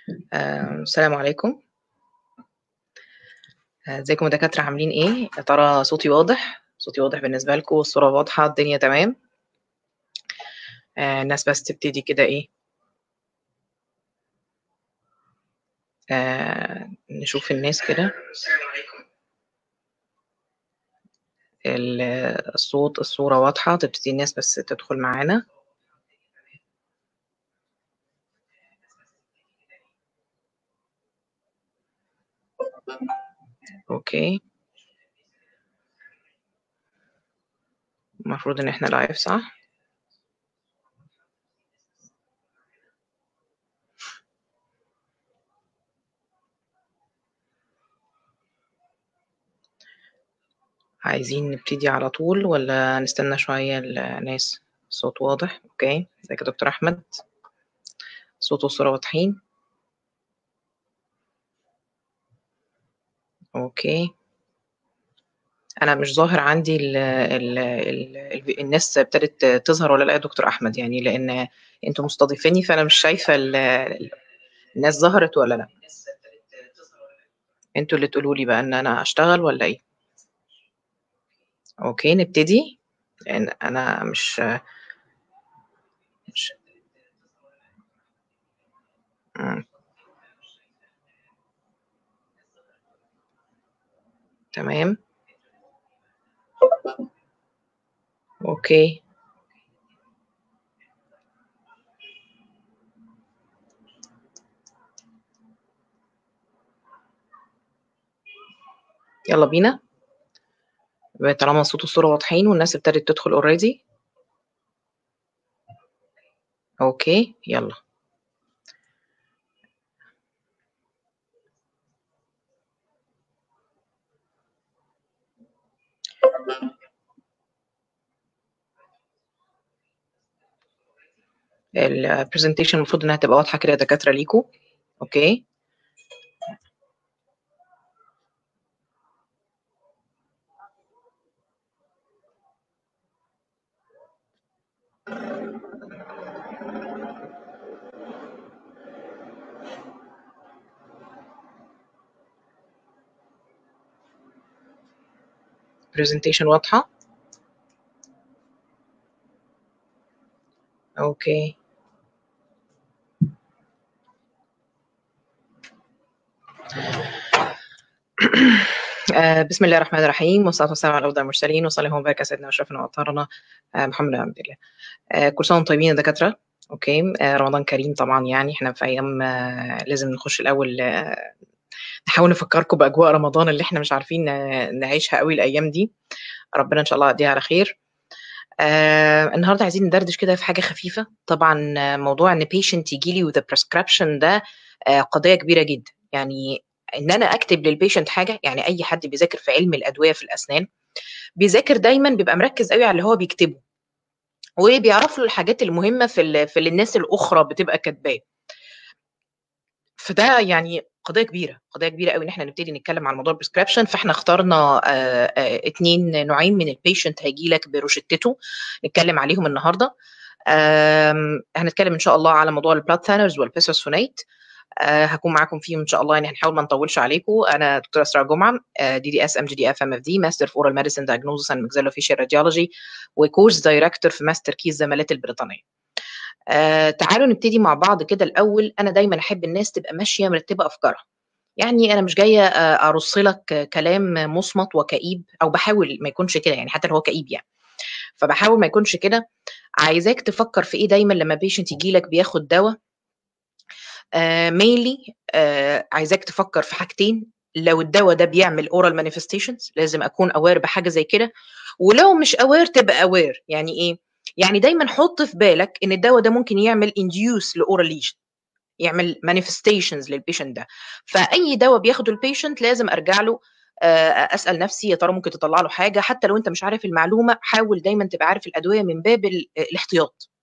آآ السلام عليكم. آآ ازيكم يا دكاترة عاملين إيه؟ يا ترى صوتي واضح؟ صوتي واضح بالنسبة لكم والصورة واضحة الدنيا تمام؟ آآ الناس بس تبتدي كده إيه آآ نشوف الناس كده. السلام عليكم. ال الصوت، الصورة واضحة، تبتدي الناس بس تدخل معانا. أوكي. المفروض إن إحنا live صح؟ عايزين نبتدي على طول والّا نستنى شوية الناس؟ الصوت واضح، أوكي. ازيك يا دكتور أحمد؟ الصوت والصورة واضحين؟ أوكي. أنا مش ظاهر عندي ال ال ال الب الناس ابتدت تظهر والّا لأ يا دكتور أحمد؟ يعني لإن أنتم مستضيفينّي فأنا مش شايفة ال ال الناس ظهرت والّا لأ؟ أنتم اللي تقولوا لي بقى إن أنا أشتغل والّا إيه؟ أوكي نبتدي؟ لإن أنا مش مش إمم. تمام. أوكي. يالّا بينا؟ طالما الصوت والصورة واضحين والناس ابتدت تدخل already؟ أوكي، يالّا. الpresentation المفروض إنها تبقى واضحة كده يا دكاترة ليكم، أوكي. presentation واضحة؟ أوكي. آآ بسم الله الرحمن الرحيم والصلاة والسلام على أفضل المرسلين وصلِّ اللهم وبارك على سيدنا وأشرفنا وأطهرنا آآ محمد بن عبد الله. آآ كل سنة وأنتم طيبين يا دكاترة، أوكي. آآ رمضان كريم طبعًا يعني إحنا في أيام لازم نخش الأول نحاول نفكّركم بأجواء رمضان اللي إحنا مش عارفين نعيشها أوي الأيام دي، ربنا إن شاء الله يعدّيها على خير. آآ النهارده عايزين ندردش كده في حاجة خفيفة، طبعًا موضوع إن patient ييجي لي with a prescription ده آآ قضية كبيرة جدًا، يعني إن أنا أكتب للpatient حاجة يعني أي حد بيذاكر في علم الأدوية في الأسنان، بيذاكر دايمًا بيبقى مركّز أوي على اللي هو بيكتبه، وبيعرف له الحاجات المهمة في ال في اللي الناس الأخرى بتبقى كاتباه. فده يعني قضية كبيرة، قضية كبيرة أوي إن إحنا نبتدي نتكلم عن موضوع الprescription فإحنا اخترنا آآ آآ 2 نوعين من الpatient هييجي لك بروشتته نتكلم عليهم النهارده. آمم هنتكلم إن شاء الله على موضوع الblood thinners والbisphosphonates آآ هاكون معاكم فيهم إن شاء الله يعني هنحاول ما نطوّلش عليكم. أنا دكتورة إسراء جمعة آآ DDS MGDF MFD Master في Oral Medicine Diagnosis and Maxillofacial Radiology وcourse director في Master Key الزمالات البريطانية. آآ تعالوا نبتدي مع بعض كده الأول، أنا دايمًا أحب الناس تبقى ماشية مرتّبة أفكارها. يعني أنا مش جاية آآ أرُص لك كلام مُصمت وكئيب أو باحاول ما يكونش كده يعني حتى لو هو كئيب يعني. فباحاول ما يكونش كده، عايزاك تفكّر في إيه دايمًا لمّا patient ييجي لك بياخد دوا آآ mainly آآ عايزاك تفكّر في حاجتين، لو الدوا ده بيعمل oral manifestations لازم أكون aware بحاجة زي كده، ولو مش aware تبقى aware يعني إيه؟ يعني دايمًا حُط في بالك إن الدوا ده ممكن يعمل induce لoral lesion يعمل manifestations للpatient ده. فأي دوا بياخده الpatient لازم أرجع له آآ أسأل نفسي يا ترى ممكن تطلّع له حاجة، حتى لو أنت مش عارف المعلومة حاول دايمًا تبقى عارف الأدوية من باب ال الاحتياط.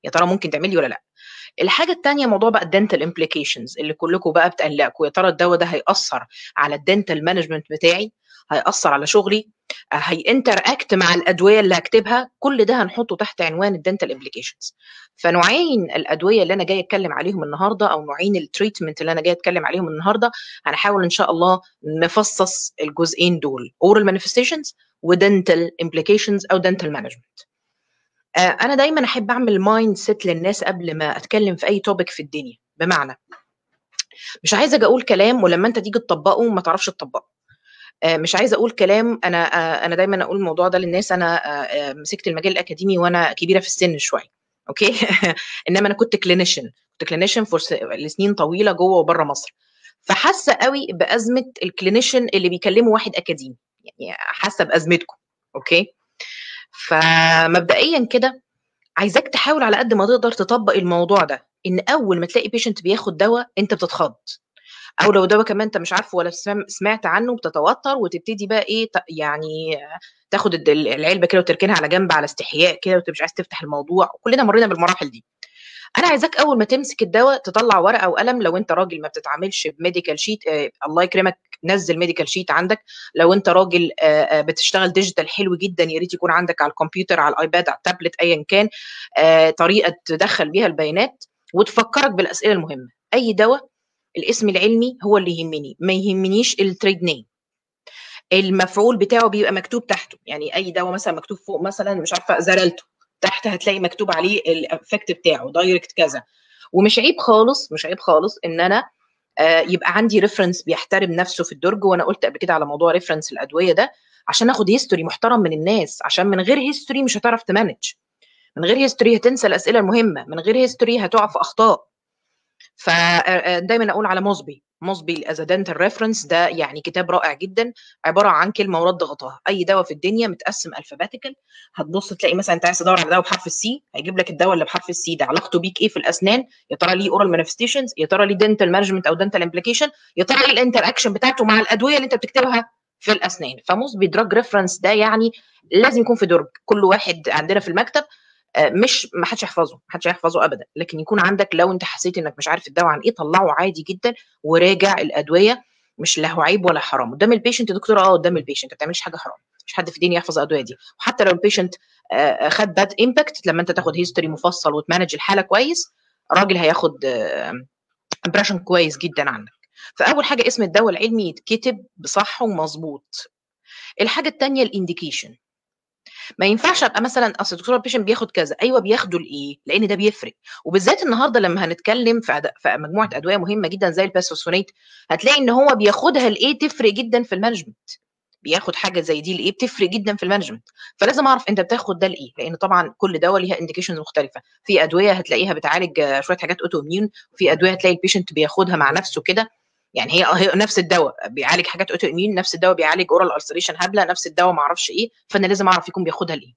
يا ترى ممكن تعمل لي ولا لا الحاجه الثانيه موضوع بقى الدنتال امبليكيشنز اللي كلكم بقى بتقلقوا يا ترى الدواء ده هياثر على الدنتال مانجمنت بتاعي هياثر على شغلي هينتر اكت مع الادويه اللي هكتبها كل ده هنحطه تحت عنوان الدنتال امبليكيشنز فنوعين الادويه اللي انا جاي اتكلم عليهم النهارده او نوعين التريتمنت اللي انا جاي اتكلم عليهم النهارده هنحاول ان شاء الله نفصص الجزئين دول اورال مانيفستيشنز ودنتال امبليكيشنز او دنتال مانجمنت انا دايما احب اعمل مايند سيت للناس قبل ما اتكلم في اي توبيك في الدنيا بمعنى مش عايزه اجي اقول كلام ولما انت تيجي تطبقه ما تعرفش تطبقه مش عايزه اقول كلام انا انا دايما اقول الموضوع ده للناس انا مسكت المجال الاكاديمي وانا كبيره في السن شويه اوكي انما انا كنت كلينيشن كنت كلينيشن فور لسنين طويله جوه وبره مصر فحاسه قوي بازمه الكلينيشن اللي بيكلموا واحد اكاديمي يعني حاسه بازمتكم اوكي فمبدئيا كده عايزاك تحاول على قد ما تقدر تطبق الموضوع ده ان اول ما تلاقي بيشنت بياخد دواء انت بتتخض او لو دواء كمان انت مش عارفه ولا سمعت عنه بتتوتر وتبتدي بقى ايه يعني تاخد العلبه كده وتركنها على جنب على استحياء كده وانت مش عايز تفتح الموضوع كلنا مرينا بالمراحل دي انا عايزاك اول ما تمسك الدواء تطلع ورقه وقلم لو انت راجل ما بتتعاملش بميديكال شيت آه الله يكرمك نزل ميديكال شيت عندك لو انت راجل آه آه بتشتغل ديجيتال حلو جدا يا ريت يكون عندك على الكمبيوتر على الايباد على التابلت ايا كان آه طريقه تدخل بيها البيانات وتفكرك بالاسئله المهمه اي دواء الاسم العلمي هو اللي يهمني ما يهمنيش التريد نيم المفعول بتاعه بيبقى مكتوب تحته يعني اي دواء مثلا مكتوب فوق مثلا مش عارفه زرلته تحت هتلاقي مكتوب عليه الافكت بتاعه دايركت كذا ومش عيب خالص مش عيب خالص ان انا آه يبقى عندي ريفرنس بيحترم نفسه في الدرج وانا قلت قبل كده على موضوع ريفرنس الادويه ده عشان اخد هيستوري محترم من الناس عشان من غير هيستوري مش هتعرف تمانج من غير هيستوري هتنسى الاسئله المهمه من غير هيستوري هتقع في اخطاء فدايما اقول على موسبي موسبي از دنتال ريفرنس ده يعني كتاب رائع جدا عباره عن كلمه ورد غطاها اي دواء في الدنيا متقسم الفابيتيكال هتبص تلاقي مثلا انت عايز تدور على دواء بحرف السي هيجيب لك الدواء اللي بحرف السي ده علاقته بيك ايه في الاسنان يا ترى ليه اورال مانيفستيشنز يا ترى ليه دنتال مانجمنت او دنتال امبليكيشن يا ترى ايه الانتر اكشن بتاعته مع الادويه اللي انت بتكتبها في الاسنان فموسبي دراج ريفرنس ده يعني لازم يكون في درج كل واحد عندنا في المكتب مش ما حدش يحفظه ما حدش هيحفظه ابدا لكن يكون عندك لو انت حسيت انك مش عارف الدواء عن ايه طلعه عادي جدا وراجع الادويه مش له عيب ولا حرام قدام البيشنت يا دكتور اه قدام البيشنت ما بتعملش حاجه حرام مش حد في الدنيا يحفظ الادويه دي وحتى لو البيشنت خد باد امباكت لما انت تاخد هيستوري مفصل وتمانج الحاله كويس راجل هياخد امبريشن كويس جدا عنك فاول حاجه اسم الدواء العلمي يتكتب بصح ومظبوط الحاجه الثانيه الانديكيشن ما ينفعش ابقى مثلا اصل الدكتور البيشنت بياخد كذا ايوه بياخدوا لايه لان ده بيفرق وبالذات النهارده لما هنتكلم في, أد... في مجموعه ادويه مهمه جدا زي الباسفوسفونات هتلاقي ان هو بياخدها لايه تفرق جدا في المانجمنت بياخد حاجه زي دي لايه بتفرق جدا في المانجمنت فلازم اعرف انت بتاخد ده لايه لان طبعا كل دواء ليها انديكيشنز مختلفه في ادويه هتلاقيها بتعالج شويه حاجات اوتو اميون وفي ادويه هتلاقي البيشنت بياخدها مع نفسه كده يعني هي هي نفس الدواء بيعالج حاجات اوتو اميون نفس الدواء بيعالج اورال السريشن هبله نفس الدواء ما اعرفش ايه فانا لازم اعرف يكون بياخدها لايه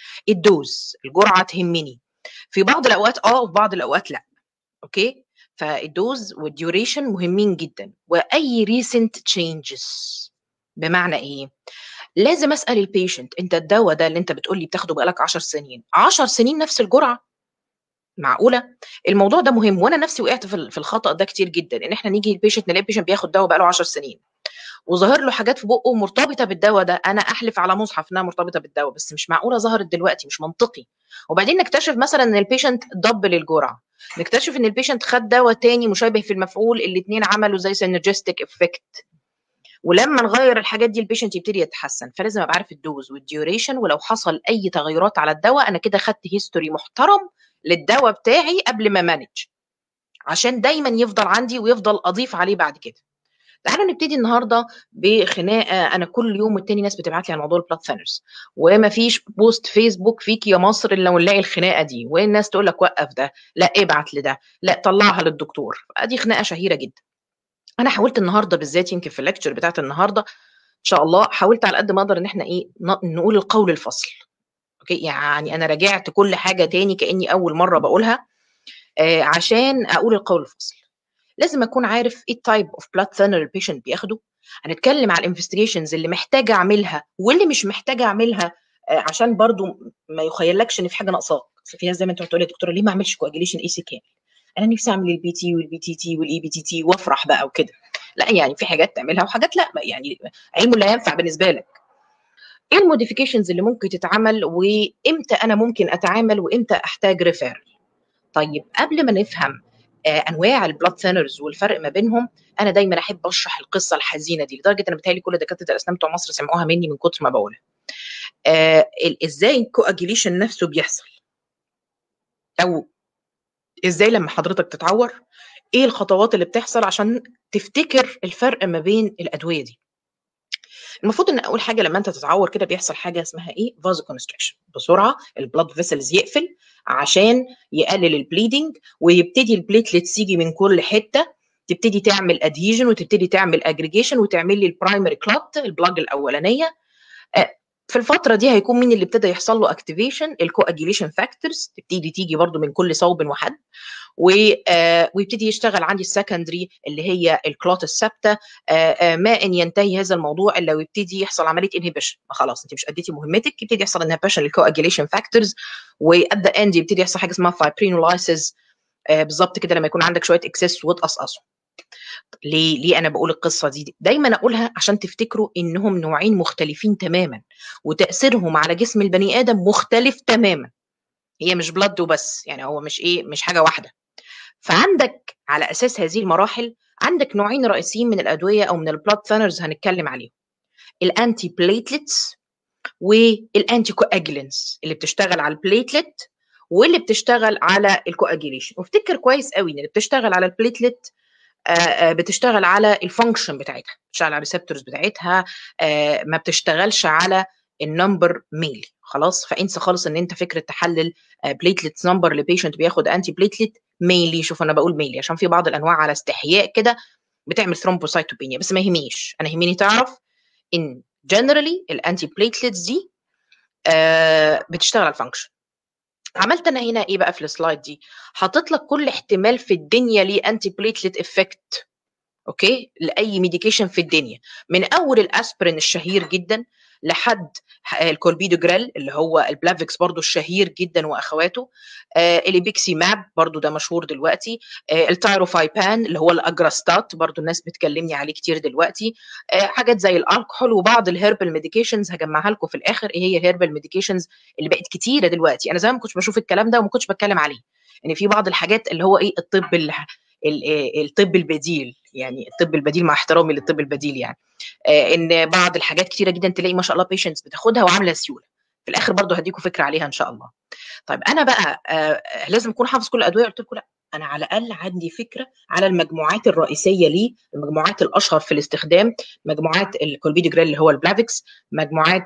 الدوز الجرعه تهمني في بعض الاوقات اه وفي بعض الاوقات لا اوكي فالدوز والديوريشن مهمين جدا واي ريسنت تشينجز بمعنى ايه لازم اسال البيشنت انت الدواء ده اللي انت بتقول لي بتاخده بقالك 10 سنين 10 سنين نفس الجرعه معقوله الموضوع ده مهم وانا نفسي وقعت في الخطا ده كتير جدا ان احنا نيجي البيشنت نلاقي البيشنت بياخد دواء بقاله 10 سنين وظاهر له حاجات في بقه مرتبطه بالدواء ده انا احلف على مصحف انها مرتبطه بالدواء بس مش معقوله ظهرت دلوقتي مش منطقي وبعدين نكتشف مثلا ان البيشنت دبل الجرعه نكتشف ان البيشنت خد دواء تاني مشابه في المفعول الاثنين عملوا زي سينرجستيك افكت ولما نغير الحاجات دي البيشنت يبتدي يتحسن فلازم ابقى عارف الدوز والديوريشن ولو حصل اي تغيرات على الدواء انا كده خدت هيستوري محترم للدواء بتاعي قبل ما مانج عشان دايما يفضل عندي ويفضل اضيف عليه بعد كده تعالوا نبتدي النهارده بخناقه انا كل يوم والتاني ناس بتبعت لي عن موضوع البلاد ثينرز وما فيش بوست فيسبوك فيك يا مصر الا ونلاقي الخناقه دي والناس تقول لك وقف ده لا ابعت لده لا طلعها للدكتور ادي خناقه شهيره جدا انا حاولت النهارده بالذات يمكن في الليكتشر بتاعت النهارده ان شاء الله حاولت على قد ما اقدر ان احنا ايه نقول القول الفصل اوكي يعني انا راجعت كل حاجه تاني كاني اول مره بقولها آه عشان اقول القول الفصل لازم اكون عارف ايه التايب اوف بلاد ثينر البيشنت بياخده هنتكلم على الانفستيجيشنز اللي محتاجه اعملها واللي مش محتاجه اعملها آه عشان برضو ما يخيلكش ان في حاجه ناقصاك اصل في ناس دايما تقعد تقول لي دكتوره ليه ما اعملش كواجيليشن اي سي كامل انا نفسي اعمل البي تي والبي تي تي والاي بي تي تي وافرح بقى وكده لا يعني في حاجات تعملها وحاجات لا يعني علم لا ينفع بالنسبه لك ايه الموديفيكيشنز اللي ممكن تتعمل وامتى انا ممكن اتعامل وامتى احتاج ريفير طيب قبل ما نفهم آه انواع البلاد ثينرز والفرق ما بينهم انا دايما احب اشرح القصه الحزينه دي لدرجه انا بتهيألي كل دكاتره الاسنان بتوع مصر سمعوها مني من كتر ما بقولها آه ازاي الكواجيليشن نفسه بيحصل او ازاي لما حضرتك تتعور ايه الخطوات اللي بتحصل عشان تفتكر الفرق ما بين الادويه دي المفروض ان اول حاجه لما انت تتعور كده بيحصل حاجه اسمها ايه فازو كونستريكشن بسرعه البلاد فيسلز يقفل عشان يقلل البليدنج ويبتدي البليتلتس يجي من كل حته تبتدي تعمل ادهيجن وتبتدي تعمل اجريجيشن وتعمل لي البرايمري كلوت البلاج الاولانيه في الفتره دي هيكون مين اللي ابتدى يحصل له اكتيفيشن الكواجيليشن فاكتورز تبتدي تيجي برضو من كل صوب وحد ويبتدي يشتغل عندي السكندري اللي هي الكلوت الثابته ما ان ينتهي هذا الموضوع الا ويبتدي يحصل عمليه انهبيشن خلاص انت مش اديتي مهمتك يبتدي يحصل انهبيشن للكواجيليشن فاكتورز وات ذا اند يبتدي يحصل حاجه اسمها فايبرينولايسيس بالظبط كده لما يكون عندك شويه اكسس وتقصقصه ليه ليه انا بقول القصه دي دايما اقولها عشان تفتكروا انهم نوعين مختلفين تماما وتاثيرهم على جسم البني ادم مختلف تماما هي مش بلد وبس يعني هو مش ايه مش حاجه واحده فعندك على اساس هذه المراحل عندك نوعين رئيسيين من الادويه او من البلاد ثانرز هنتكلم عليهم الانتي بليتلتس والانتي كواجلنس اللي بتشتغل على البليتلت واللي بتشتغل على الكواجيليشن وافتكر كويس قوي ان اللي بتشتغل على البليتلت بتشتغل على الفانكشن بتاعتها بتشتغل على الريسبتورز بتاعتها ما بتشتغلش على النمبر ميل خلاص فانسى خالص ان انت فكره تحلل بليتلت نمبر لبيشنت بياخد انتي بليتلت ميلي شوف انا بقول ميلي عشان في بعض الانواع على استحياء كده بتعمل ثرومبوسايتوبينيا بس ما يهمنيش انا يهمني تعرف ان جنرالي الانتي بليتلتس دي بتشتغل على الفانكشن عملت انا هنا ايه بقى في السلايد دي حاطط لك كل احتمال في الدنيا ليه انتي بليتلت افكت اوكي لاي ميديكيشن في الدنيا من اول الاسبرين الشهير جدا لحد الكولبيدوجرال اللي هو البلافيكس برضو الشهير جدا واخواته آه الابيكسي ماب برضو ده مشهور دلوقتي آه التايروفايبان اللي هو الاجراستات برضو الناس بتكلمني عليه كتير دلوقتي آه حاجات زي الالكحول وبعض الهيربال ميديكيشنز هجمعها لكم في الاخر ايه هي الهيربال ميديكيشنز اللي بقت كتيره دلوقتي انا زمان ما كنتش بشوف الكلام ده وما كنتش بتكلم عليه ان يعني في بعض الحاجات اللي هو ايه الطب اللي الطب البديل يعني الطب البديل مع احترامي للطب البديل يعني آه ان بعض الحاجات كتيره جدا تلاقي ما شاء الله بيشنتس بتاخدها وعامله سيوله في الاخر برضو هديكم فكره عليها ان شاء الله طيب انا بقى آه لازم اكون حافظ كل الادويه قلت لكم لا انا على الاقل عندي فكره على المجموعات الرئيسيه ليه المجموعات الاشهر في الاستخدام مجموعات الكولبيدوجريل اللي هو البلافيكس مجموعات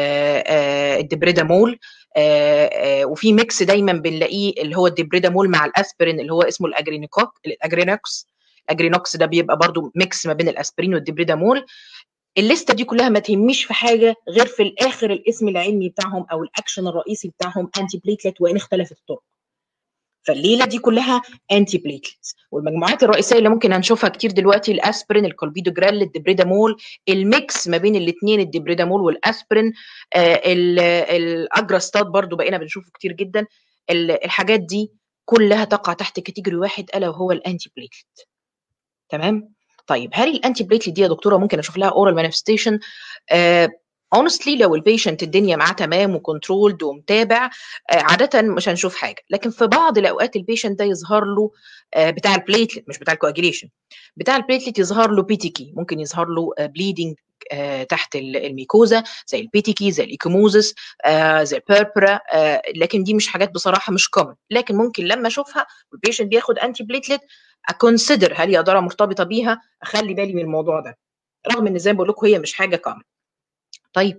الدبريدامول آه آه وفي ميكس دايما بنلاقيه اللي هو الدبريدامول مع الاسبرين اللي هو اسمه الاجرينوكوك الاجرينوكس الاجرينوكس ده بيبقى برضو ميكس ما بين الاسبرين والدبريدامول الليسته دي كلها ما تهمنيش في حاجه غير في الاخر الاسم العلمي بتاعهم او الاكشن الرئيسي بتاعهم انتي بليتلت وان اختلفت الطرق فالليله دي كلها انتي بليتلتس والمجموعات الرئيسيه اللي ممكن هنشوفها كتير دلوقتي الاسبرين الكولبيدوجرال الدبريدامول الميكس ما بين الاثنين الدبريدامول والاسبرين آه الاجراستات برضو بقينا بنشوفه كتير جدا الحاجات دي كلها تقع تحت كاتيجوري واحد الا وهو الانتي بليتلت تمام طيب هل الانتي بليتلت دي يا دكتوره ممكن اشوف لها اورال مانيفستيشن اونستلي لو البيشنت الدنيا معاه تمام وكنترولد ومتابع آه عاده مش هنشوف حاجه لكن في بعض الاوقات البيشنت ده يظهر له آه بتاع البليتلت مش بتاع الكواجيليشن بتاع البليتلت يظهر له بيتيكي ممكن يظهر له بليدنج آه تحت الميكوزا زي البيتيكي زي الايكوموزس زي البيربرا لكن دي مش حاجات بصراحه مش كومن لكن ممكن لما اشوفها والبيشنت بياخد انتي بليتلت اكونسيدر هل يا ترى مرتبطه بيها اخلي بالي من الموضوع ده رغم ان زي ما بقول لكم هي مش حاجه كومن طيب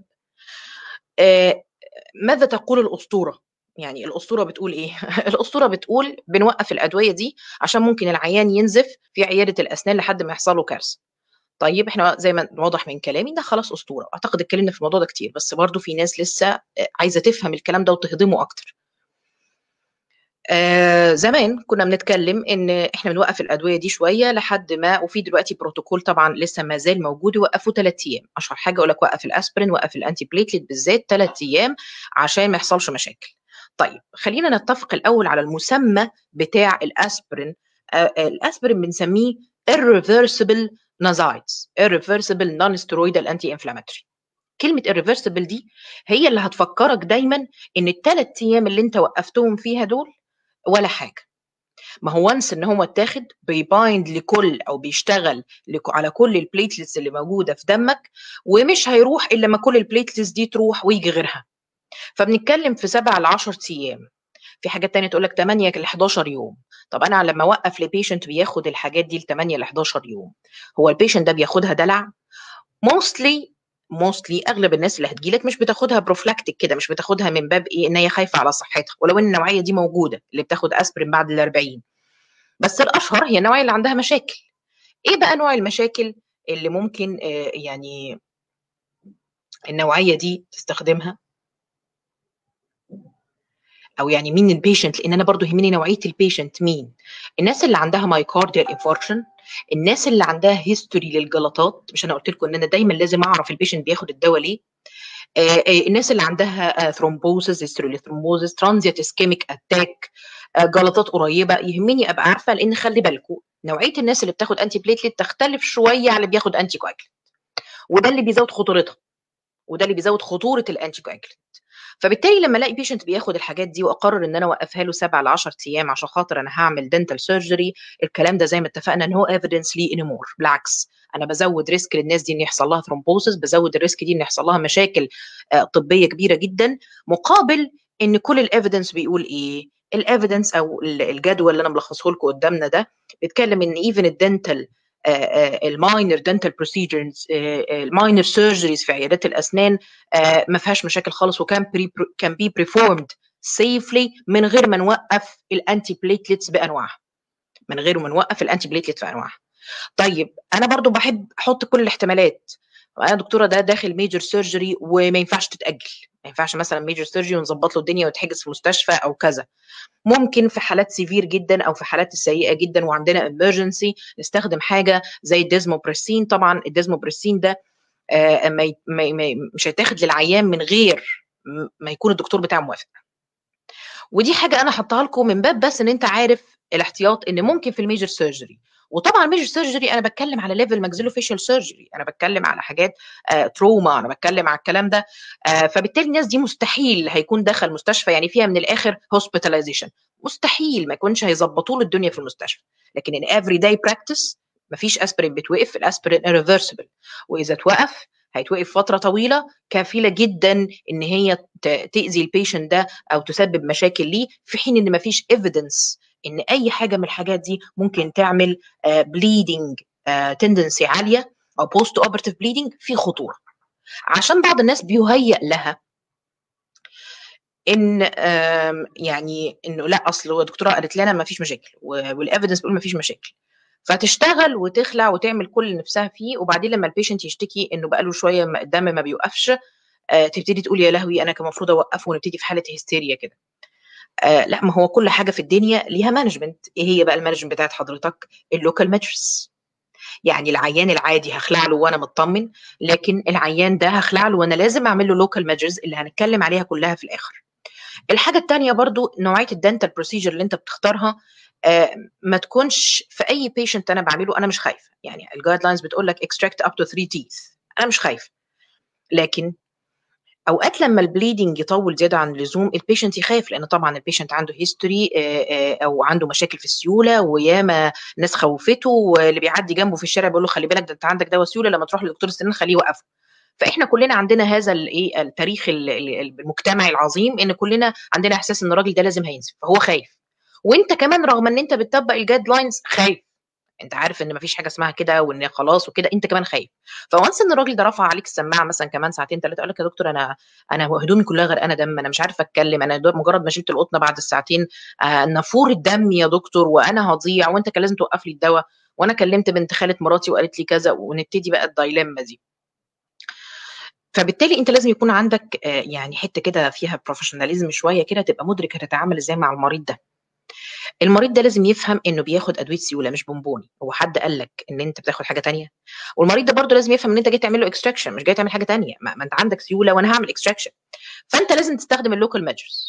آه ماذا تقول الاسطوره يعني الاسطوره بتقول ايه الاسطوره بتقول بنوقف الادويه دي عشان ممكن العيان ينزف في عياده الاسنان لحد ما يحصل له كارثه طيب احنا زي ما واضح من كلامي ده خلاص اسطوره اعتقد اتكلمنا في الموضوع ده كتير بس برضو في ناس لسه عايزه تفهم الكلام ده وتهضمه اكتر آه زمان كنا بنتكلم ان احنا بنوقف الادويه دي شويه لحد ما وفي دلوقتي بروتوكول طبعا لسه ما زال موجود يوقفوا ثلاث ايام اشهر حاجه اقول لك وقف الاسبرين وقف الانتي بليتلت بالذات ثلاث ايام عشان ما يحصلش مشاكل طيب خلينا نتفق الاول على المسمى بتاع الاسبرين آه الاسبرين بنسميه irreversible نازايدز irreversible non-steroidal anti-inflammatory كلمة irreversible دي هي اللي هتفكرك دايما ان الثلاث ايام اللي انت وقفتهم فيها دول ولا حاجة ما هو وانس ان هو اتاخد بيبايند لكل او بيشتغل على كل البليتلتس اللي موجوده في دمك ومش هيروح الا لما كل البليتلتس دي تروح ويجي غيرها فبنتكلم في 7 ل 10 ايام في حاجات تانية تقول لك 8 ل 11 يوم طب انا لما اوقف لبيشنت بياخد الحاجات دي ل 8 ل 11 يوم هو البيشنت ده بياخدها دلع موستلي موستلي اغلب الناس اللي هتجيلك مش بتاخدها بروفلاكتيك كده مش بتاخدها من باب ايه ان هي خايفه على صحتها ولو ان النوعيه دي موجوده اللي بتاخد اسبرين بعد ال 40 بس الاشهر هي النوعيه اللي عندها مشاكل ايه بقى نوع المشاكل اللي ممكن آه يعني النوعيه دي تستخدمها او يعني مين البيشنت لان انا برضو يهمني نوعيه البيشنت مين الناس اللي عندها مايكارديال انفاركشن الناس اللي عندها هيستوري للجلطات مش انا قلت لكم ان انا دايما لازم اعرف البيشنت بياخد الدواء ليه آه آه الناس اللي عندها ثرومبوزس هيستوريثرومبوزس ترانزيت اسكيميك اتاك جلطات قريبه يهمني ابقى عارفه لان خلي بالكم نوعيه الناس اللي بتاخد انتي بليتلت تختلف شويه عن اللي بياخد انتي كواجلنت وده اللي بيزود خطورتها وده اللي بيزود خطوره الانتي كواجلنت فبالتالي لما الاقي بيشنت بياخد الحاجات دي واقرر ان انا اوقفها له 7 ل 10 ايام عشان خاطر انا هعمل دنتال سيرجري الكلام ده زي ما اتفقنا نو ايفيدنس ليه انيمور بالعكس انا بزود ريسك للناس دي ان يحصل لها ثرومبوسس بزود الريسك دي ان يحصل لها مشاكل طبيه كبيره جدا مقابل ان كل الايفيدنس بيقول ايه الايفيدنس او الجدول اللي انا ملخصه لكم قدامنا ده بيتكلم ان ايفن الدنتال الماينر دنتال بروسيجرز الماينر سيرجريز في عيادات الاسنان ما فيهاش مشاكل خالص وكان بري كان بي بريفورمد سيفلي من غير ما نوقف الانتي بليتلتس بانواعها من غير ما نوقف الانتي بليتلت في انواعها طيب انا برضو بحب احط كل الاحتمالات انا دكتوره ده داخل ميجر سيرجري وما ينفعش تتاجل ما ينفعش مثلا ميجر سيرجري ونظبط له الدنيا ويتحجز في مستشفى او كذا ممكن في حالات سيفير جدا او في حالات سيئه جدا وعندنا امرجنسي نستخدم حاجه زي الديزموبريسين طبعا الديزموبريسين ده آه ما ما مش هيتاخد للعيان من غير ما يكون الدكتور بتاعه موافق ودي حاجه انا حطها لكم من باب بس ان انت عارف الاحتياط ان ممكن في الميجر سيرجري وطبعا الميجر سيرجري انا بتكلم على ليفل ماكسيلو فيشل سيرجري انا بتكلم على حاجات آه تروما انا بتكلم على الكلام ده آه فبالتالي الناس دي مستحيل هيكون دخل مستشفى يعني فيها من الاخر هوسبيتاليزيشن مستحيل ما يكونش هيظبطوا له الدنيا في المستشفى لكن ان افري داي براكتس مفيش اسبرين بتوقف الاسبرين irreversible واذا توقف هيتوقف فتره طويله كافله جدا ان هي تاذي البيشنت ده او تسبب مشاكل ليه في حين ان مفيش ايفيدنس ان اي حاجه من الحاجات دي ممكن تعمل بليدنج تندنسي عاليه او بوست اوبرتيف بليدنج في خطوره عشان بعض الناس بيهيأ لها ان يعني انه لا اصل الدكتوره قالت لنا ما فيش مشاكل والايفيدنس بيقول ما فيش مشاكل فتشتغل وتخلع وتعمل كل اللي نفسها فيه وبعدين لما البيشنت يشتكي انه بقاله شويه الدم ما بيوقفش تبتدي تقول يا لهوي انا كان المفروض اوقفه ونبتدي في حاله هستيريا كده آه لا ما هو كل حاجه في الدنيا ليها مانجمنت ايه هي بقى المانجمنت بتاعت حضرتك اللوكال ماتريس يعني العيان العادي هخلع له وانا مطمن لكن العيان ده هخلع له وانا لازم اعمل له لوكال ماتريس اللي هنتكلم عليها كلها في الاخر الحاجه الثانيه برضو نوعيه الدنتال بروسيجر اللي انت بتختارها آه ما تكونش في اي بيشنت انا بعمله انا مش خايفه يعني الجايد لاينز بتقول لك اكستراكت اب تو 3 تيث انا مش خايفه لكن اوقات لما البليدنج يطول زياده عن اللزوم البيشنت يخاف لان طبعا البيشنت عنده هيستوري او عنده مشاكل في السيوله وياما ناس خوفته واللي بيعدي جنبه في الشارع بيقول له خلي بالك ده انت عندك دواء سيوله لما تروح لدكتور السنان خليه يوقفه فاحنا كلنا عندنا هذا الايه التاريخ المجتمعي العظيم ان كلنا عندنا احساس ان الراجل ده لازم هينزل فهو خايف وانت كمان رغم ان انت بتطبق الجايد لاينز خايف انت عارف ان مفيش حاجه اسمها كده وان خلاص وكده انت كمان خايف فوانس ان الراجل ده رفع عليك السماعه مثلا كمان ساعتين ثلاثه قال لك يا دكتور انا انا هدومي كلها غرقانه دم انا مش عارفه اتكلم انا مجرد ما شلت القطنه بعد الساعتين آه نافور الدم يا دكتور وانا هضيع وانت كان لازم توقف لي الدواء وانا كلمت بنت خاله مراتي وقالت لي كذا ونبتدي بقى الدايلما دي فبالتالي انت لازم يكون عندك آه يعني حته كده فيها بروفيشناليزم شويه كده تبقى مدرك هتتعامل ازاي مع المريض ده المريض ده لازم يفهم انه بياخد ادويه سيوله مش بونبوني هو حد قال لك ان انت بتاخد حاجه تانية والمريض ده برضه لازم يفهم ان انت جاي تعمل له اكستراكشن مش جاي تعمل حاجه تانية ما, ما انت عندك سيوله وانا هعمل اكستراكشن فانت لازم تستخدم اللوكال ميجرز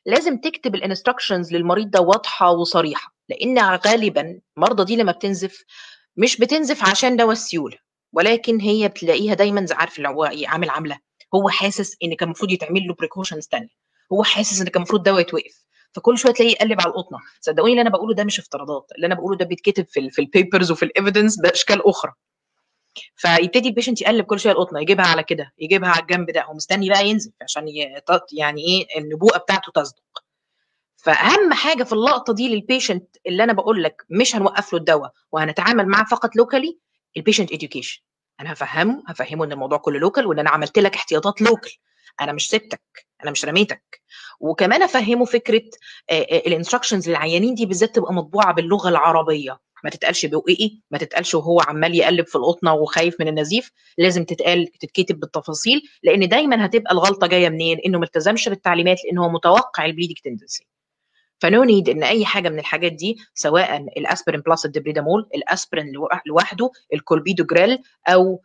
لازم تكتب الانستراكشنز للمريض ده واضحه وصريحه لان غالبا المرضى دي لما بتنزف مش بتنزف عشان دواء السيوله ولكن هي بتلاقيها دايما عارف اللي هو ايه عامل عامله هو حاسس ان كان المفروض يتعمل له بريكوشنز ثانيه هو حاسس ان كان المفروض دواء يتوقف فكل شويه تلاقيه يقلب على القطنه صدقوني اللي انا بقوله ده مش افتراضات اللي انا بقوله ده بيتكتب في ال في البيبرز وفي الايفيدنس باشكال اخرى فيبتدي البيشنت يقلب كل شويه القطنه يجيبها على كده يجيبها على الجنب ده هو مستني بقى ينزل عشان يعني ايه النبوءه بتاعته تصدق فاهم حاجه في اللقطه دي للبيشنت اللي انا بقول لك مش هنوقف له الدواء وهنتعامل معاه فقط لوكالي البيشنت اديوكيشن انا هفهمه هفهمه ان الموضوع كله لوكال وان انا عملت لك احتياطات لوكال انا مش سبتك انا مش رميتك وكمان افهمه فكره الانستراكشنز للعيانين دي بالذات تبقى مطبوعه باللغه العربيه ما تتقالش بقئي ما تتقالش وهو عمال يقلب في القطنه وخايف من النزيف لازم تتقال تتكتب بالتفاصيل لان دايما هتبقى الغلطه جايه منين انه ما التزمش بالتعليمات لان هو متوقع البليدنج تندنسي فنو نيد ان اي حاجه من الحاجات دي سواء الاسبرين بلس الدبريدامول الاسبرين لوحده الكولبيدوجريل او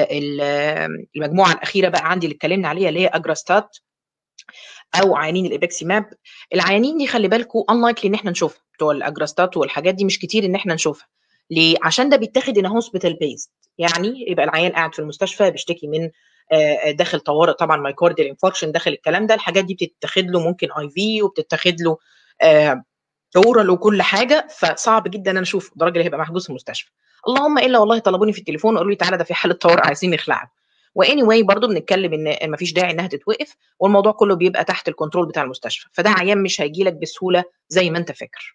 المجموعه الاخيره بقى عندي اللي اتكلمنا عليها اللي هي اجراستات او عيانين الابكسيماب العيانين دي خلي بالكم انلايكلي ان احنا نشوفها بتوع الاجراستات والحاجات دي مش كتير ان احنا نشوفها ليه عشان ده بيتاخد ان هوسبيتال بيست يعني يبقى العيان قاعد في المستشفى بيشتكي من داخل طوارئ طبعا مايكارديال انفاركشن داخل الكلام ده الحاجات دي بتتاخد له ممكن اي في وبتتاخد له اورال وكل حاجه فصعب جدا انا اشوف ده راجل هيبقى محجوز في المستشفى اللهم الا والله طلبوني في التليفون وقالوا لي تعالى ده في حاله طوارئ عايزين نخلعه واني واي برضه بنتكلم ان مفيش داعي انها تتوقف والموضوع كله بيبقى تحت الكنترول بتاع المستشفى فده عيان مش هيجي لك بسهوله زي ما انت فاكر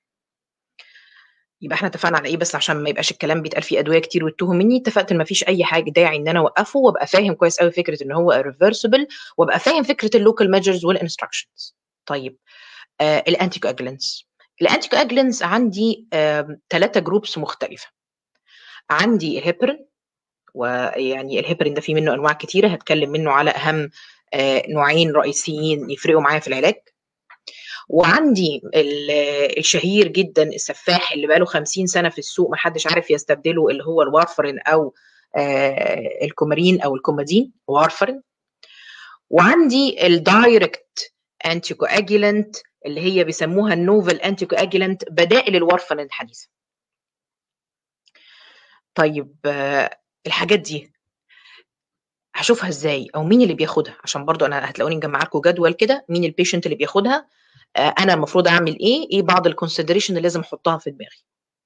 يبقى احنا اتفقنا على ايه بس عشان ما يبقاش الكلام بيتقال فيه ادويه كتير وتتوه مني اتفقت ان مفيش اي حاجه داعي ان انا اوقفه وابقى فاهم كويس قوي فكره ان هو ريفرسبل وابقى فاهم فكره اللوكال ميجرز والانستراكشنز طيب آه الانتي كواجلنس الانتي كواجلنس عندي ثلاثه آه جروبس مختلفه عندي الهيبرين ويعني الهيبرين ده في منه انواع كتيره هتكلم منه على اهم آه نوعين رئيسيين يفرقوا معايا في العلاج وعندي الشهير جدا السفاح اللي بقاله 50 سنه في السوق ما حدش عارف يستبدله اللي هو الوارفرين او الكومارين او الكومادين وارفرين وعندي الدايركت انتي كواجيلنت اللي هي بيسموها النوفل انتي كواجيلنت بدائل الوارفرين الحديثه طيب الحاجات دي هشوفها ازاي او مين اللي بياخدها عشان برضو انا هتلاقوني مجمع لكم جدول كده مين البيشنت اللي بياخدها انا المفروض اعمل ايه ايه بعض الكونسيدريشن اللي لازم احطها في دماغي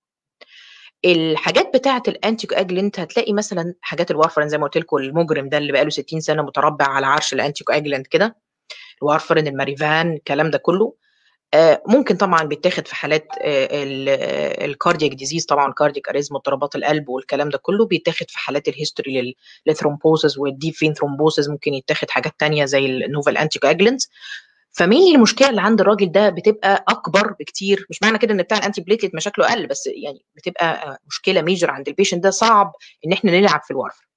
الحاجات بتاعه الانتي كواجلنت هتلاقي مثلا حاجات الوارفرين زي ما قلت لكم المجرم ده اللي بقاله 60 سنه متربع على عرش الانتي كواجلنت كده الوارفرين الماريفان الكلام ده كله ممكن طبعا بيتاخد في حالات الكاردياك ديزيز طبعا كاردياك اريزم اضطرابات القلب والكلام ده كله بيتاخد في حالات الهيستوري للثرومبوزز والديب فين ثرومبوزز ممكن يتاخد حاجات تانية زي النوفال انتي كواجلنتس فمين المشكله اللي عند الراجل ده بتبقى اكبر بكتير مش معنى كده ان بتاع الانتي بليتلت مشاكله اقل بس يعني بتبقى مشكله ميجر عند البيشنت ده صعب ان احنا نلعب في الوارفرين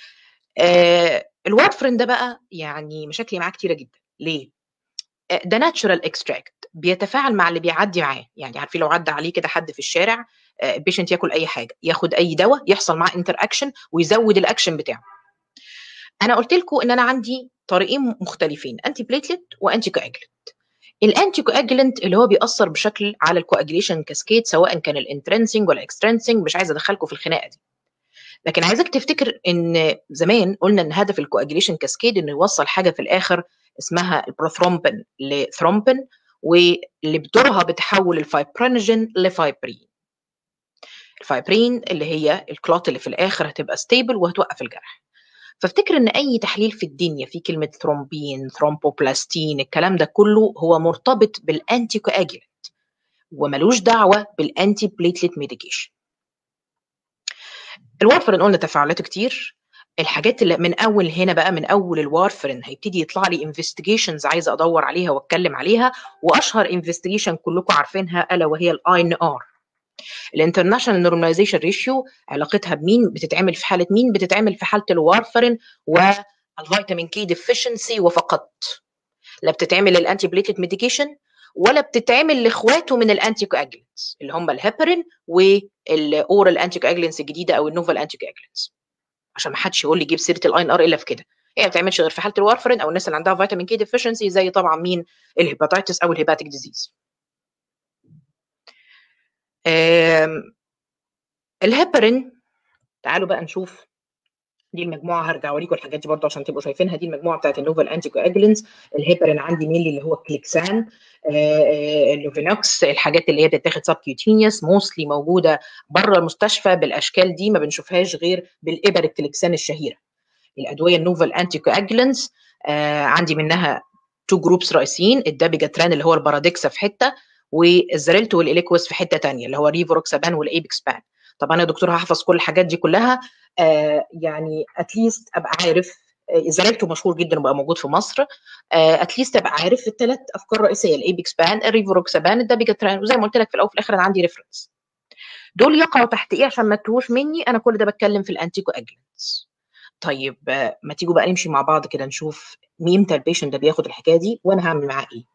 آه الوارفرين ده بقى يعني مشاكلي معاه كتيره جدا ليه ده ناتشورال اكستراكت بيتفاعل مع اللي بيعدي معاه يعني عارفين لو عدى عليه كده حد في الشارع البيشنت ياكل اي حاجه ياخد اي دواء يحصل معاه انتر اكشن ويزود الاكشن بتاعه انا قلت لكم ان انا عندي طريقين مختلفين انتي بليتلت وانتي كواجلنت الانتي كواجلنت اللي هو بيأثر بشكل على الكواجليشن كاسكيد سواء كان الانترنسنج ولا اكسترنسنج مش عايزه ادخلكم في الخناقه دي لكن عايزك تفتكر ان زمان قلنا ان هدف الكواجليشن كاسكيد انه يوصل حاجه في الاخر اسمها البروثرومبين لثرومبين واللي بدورها بتحول الفايبرينجين لفايبرين الفايبرين اللي هي الكلوت اللي في الاخر هتبقى ستيبل وهتوقف الجرح فافتكر ان اي تحليل في الدنيا في كلمه ثرومبين ثرومبوبلاستين الكلام ده كله هو مرتبط بالانتي كواجلنت وملوش دعوه بالانتي بليتلت ميديكيشن الوارفرين قلنا تفاعلاته كتير الحاجات اللي من اول هنا بقى من اول الوارفرين هيبتدي يطلع لي انفستيجيشنز عايزه ادور عليها واتكلم عليها واشهر انفستيجيشن كلكم عارفينها الا وهي الاي ان ار الانترناشونال نورماليزيشن ريشيو علاقتها بمين بتتعمل في حاله مين بتتعمل في حاله الوارفرين والفيتامين كي ديفيشنسي وفقط لا بتتعمل للانتي بليتد ميديكيشن ولا بتتعمل لاخواته من الانتي كواجلنتس اللي هم الهيبرين والاورال انتي كواجلنتس الجديده او النوفال انتي كواجلنتس عشان ما حدش يقول لي جيب سيره الاي ان ار الا في كده هي ما بتعملش غير في حاله الوارفرين او الناس اللي عندها فيتامين كي ديفيشنسي زي طبعا مين الهيباتيتس او الهيباتيك ديزيز الهيبرين تعالوا بقى نشوف دي المجموعه هرجع اوريكم الحاجات دي برضه عشان تبقوا شايفينها دي المجموعه بتاعت النوفل انتي كواجلنز الهيبرين عندي مينلي اللي هو الكليكسان اللوفينوكس الحاجات اللي هي بتتاخد سب كيوتينيوس موستلي موجوده بره المستشفى بالاشكال دي ما بنشوفهاش غير بالابر الكليكسان الشهيره الادويه النوفل انتي كواجلنز عندي منها تو جروبس رئيسيين الدابيجاتران اللي هو البارادكسا في حته والزريلت والاليكوس في حته ثانيه اللي هو ريفوروكسابان والايبكسبان طب انا يا دكتور هحفظ كل الحاجات دي كلها آه يعني اتليست ابقى عارف زريلته مشهور جدا وبقى موجود في مصر اتليست ابقى عارف الثلاث افكار الرئيسيه الايبكس بان الريفوروكسابان الدابيجاتران وزي ما قلت لك في الاول وفي الاخر انا عندي ريفرنس دول يقعوا تحت ايه عشان ما تتوهوش مني انا كل ده بتكلم في الانتيكو اجلنس طيب ما تيجوا بقى نمشي مع بعض كده نشوف امتى البيشنت ده بياخد الحكايه دي وانا هعمل معاه ايه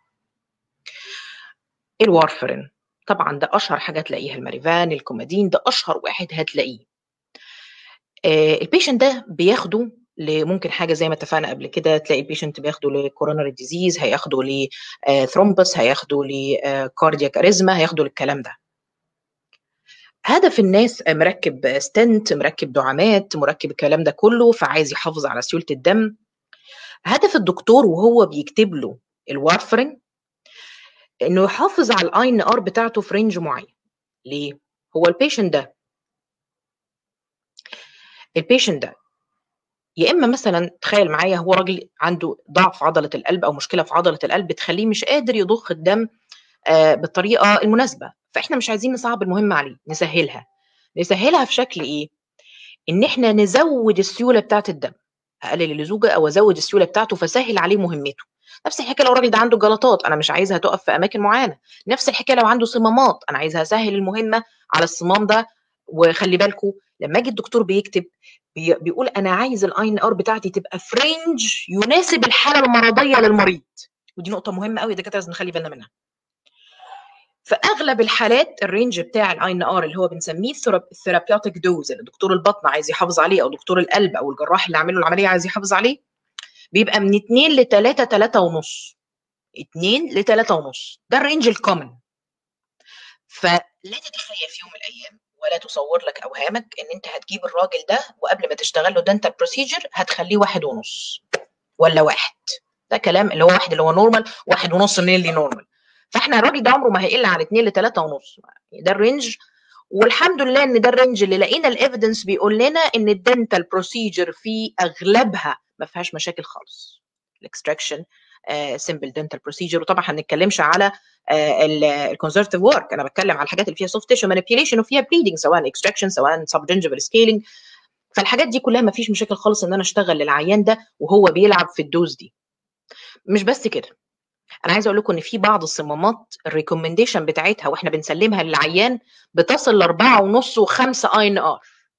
الوارفرين طبعا ده اشهر حاجه تلاقيها الماريفان الكومادين ده اشهر واحد هتلاقيه آه البيشنت ده بياخده ممكن حاجه زي ما اتفقنا قبل كده تلاقي البيشنت بياخده لكوروناري ديزيز هياخده لثرومبس هياخده لكاردياك اريزما هياخده للكلام ده هدف الناس مركب ستنت مركب دعامات مركب الكلام ده كله فعايز يحافظ على سيوله الدم هدف الدكتور وهو بيكتب له الوارفرين انه يحافظ على الاي ان ار بتاعته في رينج معين ليه هو البيشنت ده البيشنت ده يا اما مثلا تخيل معايا هو راجل عنده ضعف عضله القلب او مشكله في عضله القلب تخليه مش قادر يضخ الدم آه بالطريقه المناسبه فاحنا مش عايزين نصعب المهمه عليه نسهلها نسهلها في شكل ايه ان احنا نزود السيوله بتاعه الدم اقلل اللزوجه او ازود السيوله بتاعته فسهل عليه مهمته نفس الحكايه لو الراجل ده عنده جلطات انا مش عايزها تقف في اماكن معينه نفس الحكايه لو عنده صمامات انا عايزها اسهل المهمه على الصمام ده وخلي بالكم لما اجي الدكتور بيكتب بي بيقول انا عايز الاي ان ار بتاعتي تبقى في رينج يناسب الحاله المرضيه للمريض ودي نقطه مهمه قوي دكاتره لازم نخلي بالنا منها في اغلب الحالات الرينج بتاع الاي ان ار اللي هو بنسميه الثيرابيوتيك دوز اللي دكتور البطن عايز يحافظ عليه او دكتور القلب او الجراح اللي عامل له العمليه عايز يحافظ عليه بيبقى من 2 ل 3 3 ونص 2 ل 3 ونص ده الرينج الكومن فلا تتخيل في يوم من الايام ولا تصور لك اوهامك ان انت هتجيب الراجل ده وقبل ما تشتغل له دنتال بروسيجر هتخليه واحد ونص ولا واحد ده كلام اللي هو واحد اللي هو نورمال واحد ونص من اللي نورمال فاحنا الراجل ده عمره ما هيقل عن 2 ل 3 ونص ده الرينج والحمد لله ان ده الرينج اللي لقينا الايفيدنس بيقول لنا ان الدنتال بروسيجر في اغلبها ما فيهاش مشاكل خالص الاكستراكشن سمبل دنتال بروسيجر وطبعا ما هنتكلمش على الكونسرفتيف ورك انا بتكلم على الحاجات اللي فيها سوفت تيشو مانيبيوليشن وفيها بليدنج سواء اكستراكشن سواء سب جنجفال سكيلينج فالحاجات دي كلها ما فيش مشاكل خالص ان انا اشتغل للعيان ده وهو بيلعب في الدوز دي مش بس كده انا عايزه اقول لكم ان في بعض الصمامات الريكومنديشن بتاعتها واحنا بنسلمها للعيان بتصل ل 4.5 و5 اي ان ار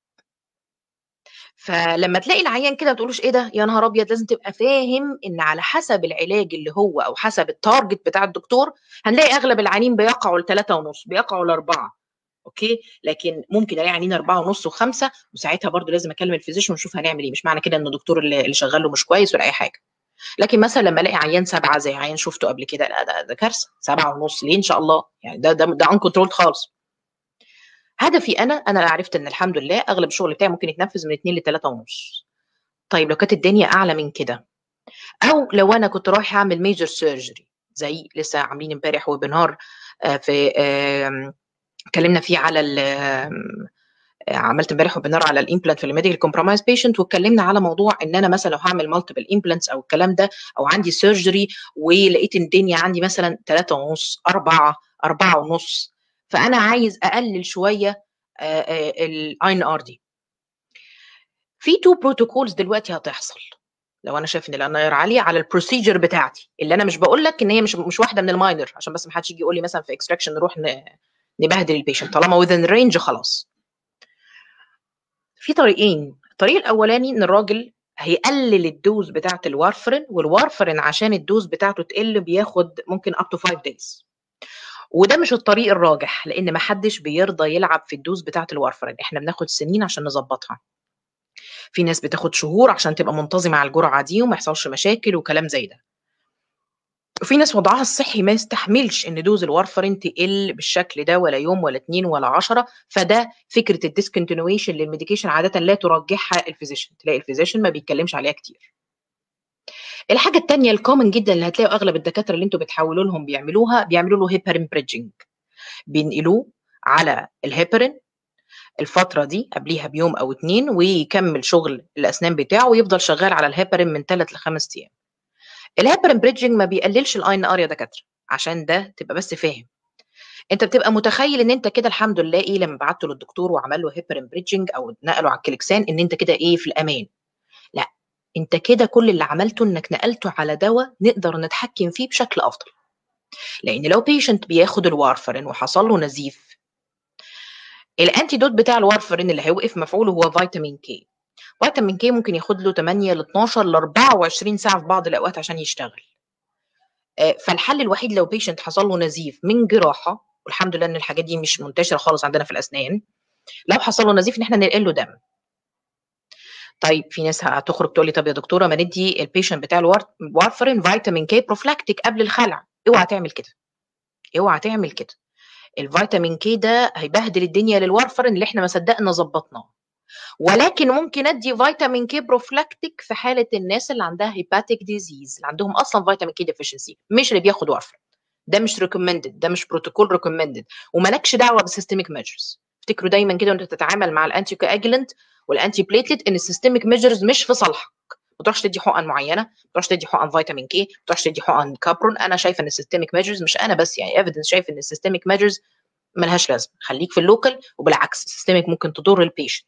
فلما تلاقي العيان كده ما تقولوش ايه ده يا نهار ابيض لازم تبقى فاهم ان على حسب العلاج اللي هو او حسب التارجت بتاع الدكتور هنلاقي اغلب العيانين بيقعوا لثلاثة ونص بيقعوا لاربعه اوكي لكن ممكن الاقي عيانين اربعه ونص وخمسه وساعتها برضو لازم اكلم الفيزيشن ونشوف هنعمل ايه مش معنى كده ان الدكتور اللي شغال له مش كويس ولا اي حاجه لكن مثلا لما الاقي عيان سبعه زي عيان شفته قبل كده لا ده, ده كارثه سبعه ونص ليه ان شاء الله يعني ده ده ده ان خالص هدفي انا انا عرفت ان الحمد لله اغلب الشغل بتاعي ممكن يتنفذ من 2 ل 3 ونص طيب لو كانت الدنيا اعلى من كده او لو انا كنت رايح اعمل ميجر سيرجري زي لسه عاملين امبارح ويبينار في اتكلمنا فيه على عملت امبارح ويبينار على الامبلانت في الميديكال كومبرومايز بيشنت واتكلمنا على موضوع ان انا مثلا لو هعمل مالتيبل امبلانتس او الكلام ده او عندي سيرجري ولقيت الدنيا عندي مثلا 3 ونص 4 4 ونص فانا عايز اقلل شويه الاي ان ار دي في تو بروتوكولز دلوقتي هتحصل لو انا شايف ان الان ار عاليه على البروسيجر بتاعتي اللي انا مش بقول لك ان هي مش مش واحده من الماينر عشان بس ما حدش يجي يقول لي مثلا في اكستراكشن نروح نبهدل البيشنت طالما وذن رينج خلاص في طريقين الطريق الاولاني ان الراجل هيقلل الدوز بتاعه الوارفرين والوارفرين عشان الدوز بتاعته تقل بياخد ممكن اب تو 5 دايز وده مش الطريق الراجح لان ما حدش بيرضى يلعب في الدوز بتاعه الوارفرين احنا بناخد سنين عشان نظبطها في ناس بتاخد شهور عشان تبقى منتظمه على الجرعه دي وما يحصلش مشاكل وكلام زي ده وفي ناس وضعها الصحي ما يستحملش ان دوز الوارفرين تقل بالشكل ده ولا يوم ولا اتنين ولا عشرة فده فكره الديسكونتينويشن للميديكيشن عاده لا ترجحها الفيزيشن تلاقي الفيزيشن ما بيتكلمش عليها كتير الحاجه الثانيه الكومن جدا اللي هتلاقوا اغلب الدكاتره اللي انتوا بتحولوا لهم بيعملوها بيعملوا له هيبرين بريدجنج بينقلوه على الهيبرين الفترة دي قبليها بيوم أو اتنين ويكمل شغل الأسنان بتاعه ويفضل شغال على الهيبرين من ثلاث لخمس أيام. الهيبرين بريدجنج ما بيقللش الاي ان ار يا دكاترة عشان ده تبقى بس فاهم. انت بتبقى متخيل ان انت كده الحمد لله ايه لما بعته للدكتور وعمل له هيبرين بريدجنج او نقله على الكليكسان ان انت كده ايه في الامان. لا انت كده كل اللي عملته انك نقلته على دواء نقدر نتحكم فيه بشكل افضل. لان لو بيشنت بياخد الوارفرين وحصل له نزيف الانتي دوت بتاع الوارفرين اللي هيوقف مفعوله هو فيتامين كي فيتامين كي ممكن ياخد له 8 ل 12 ل 24 ساعه في بعض الاوقات عشان يشتغل فالحل الوحيد لو بيشنت حصل له نزيف من جراحه والحمد لله ان الحاجات دي مش منتشره خالص عندنا في الاسنان لو حصل له نزيف ان احنا ننقل له دم طيب في ناس هتخرج تقول لي طب يا دكتوره ما ندي البيشنت بتاع الوارفرين فيتامين كي بروفلاكتيك قبل الخلع اوعى تعمل كده اوعى تعمل كده الفيتامين كي ده هيبهدل الدنيا للورفرين اللي احنا ما صدقنا ظبطناه ولكن ممكن ادي فيتامين كي بروفلاكتيك في حاله الناس اللي عندها هيباتيك ديزيز اللي عندهم اصلا فيتامين كي ديفيشنسي مش اللي بياخد وارفرين ده مش ريكومندد ده مش بروتوكول ريكومندد ومالكش دعوه بالسيستميك ميجرز افتكروا دايما كده وانت تتعامل مع الانتي كواجلنت والانتي بليتلت ان السيستميك ميجرز مش في صالحك ما تروحش تدي حقن معينه ما تروحش تدي حقن فيتامين كي ما تروحش تدي حقن كابرون انا شايفه ان السيستميك ميجرز مش انا بس يعني ايفيدنس شايف ان السيستميك ميجرز ملهاش لازمه خليك في اللوكال وبالعكس السيستميك ممكن تضر البيشنت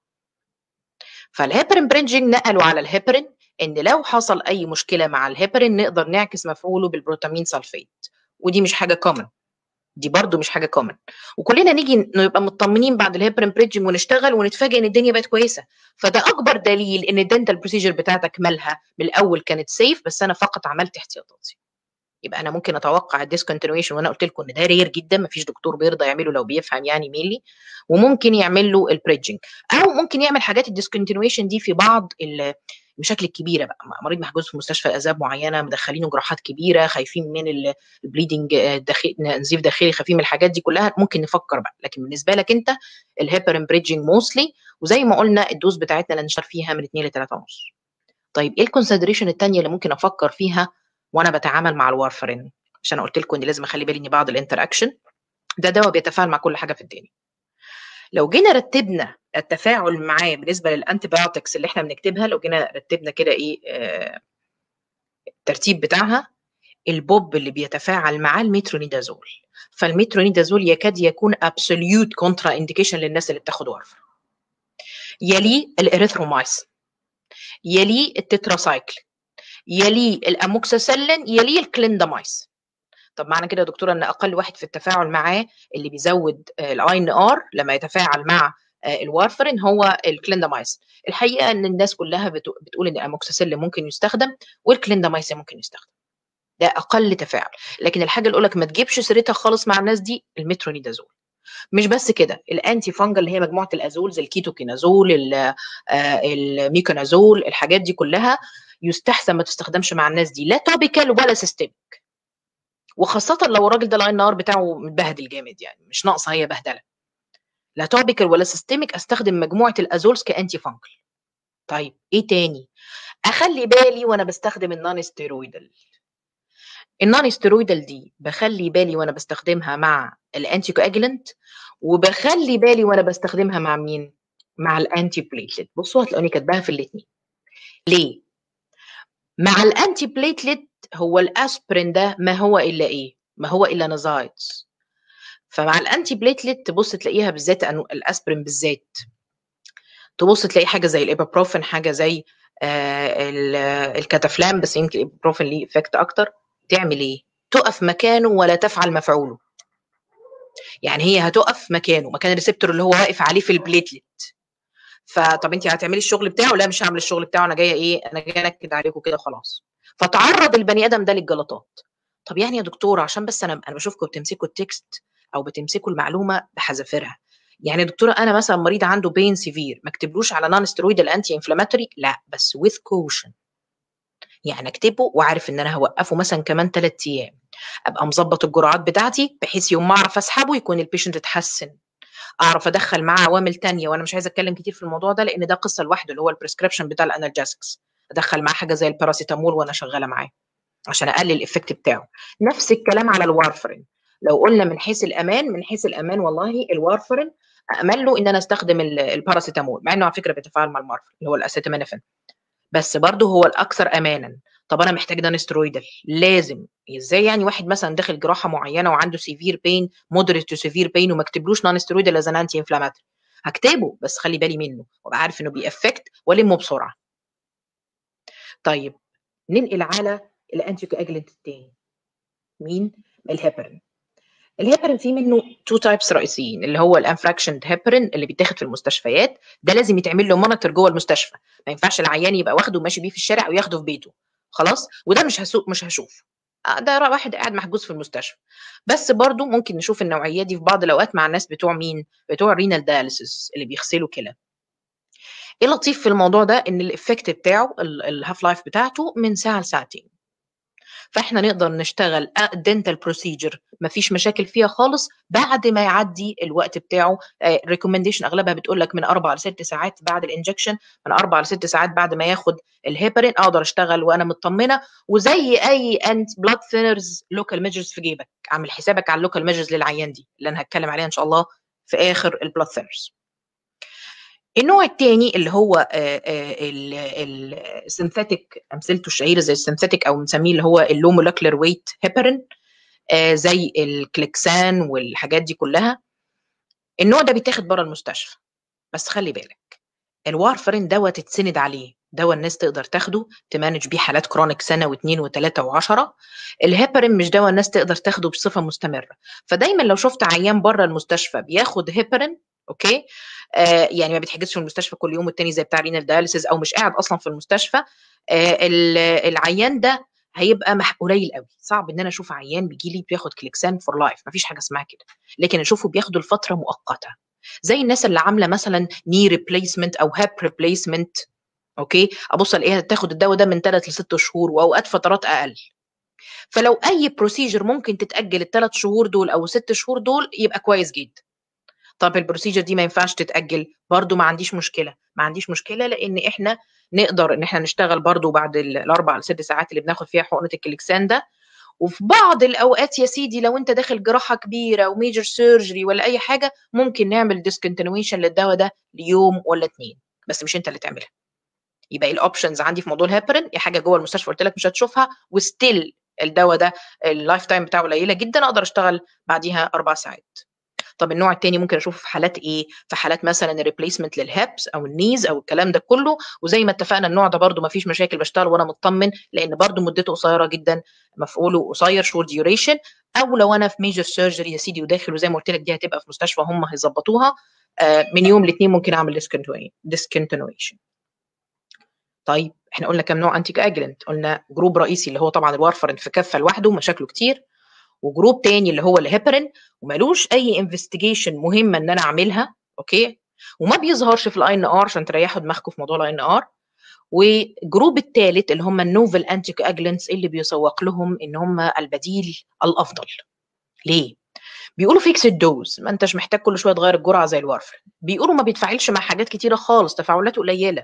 فالهيبرين برينجنج نقلوا على الهيبرين ان لو حصل اي مشكله مع الهيبرين نقدر نعكس مفعوله بالبروتامين سلفيت ودي مش حاجه كومن دي برضو مش حاجه كومن وكلنا نيجي نبقى مطمنين بعد الهيبرين بريدجنج ونشتغل ونتفاجئ ان الدنيا بقت كويسه فده اكبر دليل ان الدنتال بروسيجر بتاعتك مالها من الاول كانت سيف بس انا فقط عملت احتياطاتي يبقى انا ممكن اتوقع الديسكونتينيويشن وانا قلت لكم ان ده رير جدا ما فيش دكتور بيرضى يعمله لو بيفهم يعني ميلي وممكن يعمل له البريدجنج او ممكن يعمل حاجات الديسكونتينيويشن دي في بعض المشاكل الكبيره بقى مريض محجوز في مستشفى اذاب معينه مدخلينه جراحات كبيره خايفين من البليدنج داخل نزيف داخلي خايفين من الحاجات دي كلها ممكن نفكر بقى لكن بالنسبه لك انت الهيبرين بريدجنج موستلي وزي ما قلنا الدوز بتاعتنا اللي نشتغل فيها من 2 ل 3 ونص طيب ايه الكونسيدريشن الثانيه اللي ممكن افكر فيها وانا بتعامل مع الوارفرين عشان انا قلت لكم ان لازم اخلي بالي ان بعض الانتراكشن ده دواء بيتفاعل مع كل حاجه في الدنيا لو جينا رتبنا التفاعل معاه بالنسبه للانتيبيوتكس اللي احنا بنكتبها لو جينا رتبنا كده ايه آه الترتيب بتاعها البوب اللي بيتفاعل معاه الميترونيدازول فالميترونيدازول يكاد يكون ابسوليوت كونترا انديكيشن للناس اللي بتاخد وارفر يليه الاريثرومايسين يليه التتراسايكل يليه الاموكساسيلين يليه الكليندامايس طب معنى كده يا دكتوره ان اقل واحد في التفاعل معاه اللي بيزود الاي ان ار لما يتفاعل مع الوارفرين هو الكليندامايسين الحقيقه ان الناس كلها بتقول ان الاموكساسيلين ممكن يستخدم والكليندامايسين ممكن يستخدم ده اقل تفاعل لكن الحاجه اللي اقول لك ما تجيبش سيرتها خالص مع الناس دي المترونيدازول مش بس كده الانتي فانجل اللي هي مجموعه الازولز الكيتوكينازول الميكونازول الحاجات دي كلها يستحسن ما تستخدمش مع الناس دي لا توبيكال ولا سيستميك وخاصه لو الراجل ده الاي ار بتاعه متبهدل جامد يعني مش ناقصه هي بهدله لا توبيكال ولا سيستميك استخدم مجموعه الازولز كانتي فانجل طيب ايه تاني اخلي بالي وانا بستخدم النون ستيرويدال النون ستيرويدال دي بخلي بالي وانا بستخدمها مع الانتي كواجلنت وبخلي بالي وانا بستخدمها مع مين مع الانتي بليتلت بصوا هتلاقوني كاتباها في الاثنين ليه مع الانتي بليتلت هو الاسبرين ده ما هو الا ايه ما هو الا نزايدز فمع الانتي بليتلت تبص تلاقيها بالذات الاسبرين بالذات تبص تلاقي حاجه زي الابابروفين حاجه زي آه الكاتافلام بس يمكن الابابروفين ليه افكت اكتر تعمل ايه تقف مكانه ولا تفعل مفعوله يعني هي هتقف مكانه مكان الريسبتور اللي هو واقف عليه في البليتلت فطب انت هتعملي الشغل بتاعه لا مش هعمل الشغل بتاعه انا جايه ايه انا جايه انكد عليكم كده وخلاص فتعرض البني ادم ده للجلطات طب يعني يا دكتور عشان بس انا انا بشوفكم بتمسكوا التكست او بتمسكوا المعلومه بحذافيرها يعني دكتوره انا مثلا مريض عنده بين سيفير ما اكتبلوش على نون ستيرويدال انتي انفلاماتوري لا بس وذ كوشن يعني اكتبه وعارف ان انا هوقفه مثلا كمان ثلاث ايام ابقى مظبط الجرعات بتاعتي بحيث يوم ما اعرف اسحبه يكون البيشنت اتحسن اعرف ادخل معاه عوامل تانية وانا مش عايزه اتكلم كتير في الموضوع ده لان ده قصه لوحده اللي هو البريسكريبشن بتاع الانالجيسكس ادخل معاه حاجه زي الباراسيتامول وانا شغاله معاه عشان اقلل الايفكت بتاعه نفس الكلام على الوارفرين لو قلنا من حيث الامان من حيث الامان والله الوارفرين امل له ان انا استخدم الباراسيتامول مع انه على فكره بيتفاعل مع المارفرين اللي هو الاسيتامينوفين بس برضه هو الاكثر امانا طب انا محتاج ده سترويدال لازم ازاي يعني واحد مثلا داخل جراحه معينه وعنده سيفير بين مودريت تو سيفير بين وما اكتبلوش نون سترويدال از انتي انفلاماتوري هكتبه بس خلي بالي منه وابقى عارف انه بيأفكت والمه بسرعه طيب ننقل على الانتي كواجلنت الثاني مين الهيبرين الهيبرين فيه منه تو تايبس رئيسيين اللي هو الانفراكشن هيبرين اللي بيتاخد في المستشفيات ده لازم يتعمل له مونيتور جوه المستشفى ما ينفعش العيان يبقى واخده وماشي بيه في الشارع او ياخده في بيته خلاص وده مش هسوق مش هشوف ده واحد قاعد محجوز في المستشفى بس برضو ممكن نشوف النوعيه دي في بعض الاوقات مع الناس بتوع مين بتوع الرينال دياليسيس اللي بيغسلوا كلى ايه لطيف في الموضوع ده ان الافكت بتاعه الهاف لايف بتاعته من ساعه لساعتين فاحنا نقدر نشتغل دنتال بروسيجر مفيش مشاكل فيها خالص بعد ما يعدي الوقت بتاعه ريكومنديشن اغلبها بتقول لك من اربع لست ساعات بعد الانجكشن من اربع لست ساعات بعد ما ياخد الهيبرين اقدر اشتغل وانا مطمنه وزي اي انت بلاد ثينرز لوكال ميجرز في جيبك عامل حسابك على اللوكال ميجرز للعيان دي اللي انا هتكلم عليها ان شاء الله في اخر البلاد ثينرز النوع الثاني اللي هو السنثيتك امثلته الشهيره زي السنثيتك او بنسميه اللي هو اللو مولكيولر ويت هيبرين زي الكليكسان والحاجات دي كلها النوع ده بيتاخد بره المستشفى بس خلي بالك الوارفرين دواء تتسند عليه دواء الناس تقدر تاخده تمانج بيه حالات كرونيك سنه واثنين وثلاثه وعشره الهيبرين مش دواء الناس تقدر تاخده بصفه مستمره فدايما لو شفت عيان بره المستشفى بياخد هيبرين اوكي آه يعني ما بيتحجزش في المستشفى كل يوم والتاني زي بتاع رينال دياليسيس او مش قاعد اصلا في المستشفى آه العيان ده هيبقى قليل قوي صعب ان انا اشوف عيان بيجي لي بياخد كليكسان فور لايف مفيش حاجه اسمها كده لكن اشوفه بياخده لفتره مؤقته زي الناس اللي عامله مثلا ني ريبليسمنت او هاب ريبليسمنت اوكي ابص الاقيها تاخد الدواء ده من ثلاث لست شهور واوقات فترات اقل فلو اي بروسيجر ممكن تتاجل الثلاث شهور دول او ست شهور دول يبقى كويس جدا طب البروسيجر دي ما ينفعش تتاجل برضو ما عنديش مشكله ما عنديش مشكله لان احنا نقدر ان احنا نشتغل برضو بعد الاربع لست ساعات اللي بناخد فيها حقنه الكليكسان ده وفي بعض الاوقات يا سيدي لو انت داخل جراحه كبيره وميجر سيرجري ولا اي حاجه ممكن نعمل ديسكونتينويشن للدواء ده ليوم ولا اتنين بس مش انت اللي تعملها يبقى الاوبشنز عندي في موضوع الهيبرين يا حاجه جوه المستشفى قلت لك مش هتشوفها وستيل الدواء ده اللايف تايم بتاعه قليله جدا اقدر اشتغل بعديها اربع ساعات طب النوع الثاني ممكن اشوفه في حالات ايه في حالات مثلا الريبليسمنت للهبس او النيز او الكلام ده كله وزي ما اتفقنا النوع ده برده ما فيش مشاكل بشتغل وانا مطمن لان برده مدته قصيره جدا مفعوله قصير شور ديوريشن او لو انا في ميجر سيرجري يا سيدي وداخل وزي ما قلت لك دي هتبقى في مستشفى هم هيظبطوها من يوم لاثنين ممكن اعمل ديسكونتينويشن طيب احنا قلنا كام نوع انتي كاجلنت قلنا جروب رئيسي اللي هو طبعا الوارفرين في كفه لوحده مشاكله كتير وجروب تاني اللي هو الهيبرين ومالوش اي انفستيجيشن مهمه ان انا اعملها اوكي وما بيظهرش في الاي ان ار عشان تريحوا دماغكم في موضوع الاي ان ار والجروب الثالث اللي هم النوفل انتي كواجلنتس اللي بيسوق لهم ان هم البديل الافضل ليه بيقولوا فيكس الدوز ما انتش محتاج كل شويه تغير الجرعه زي الوارفرين بيقولوا ما بيتفاعلش مع حاجات كتيره خالص تفاعلات قليله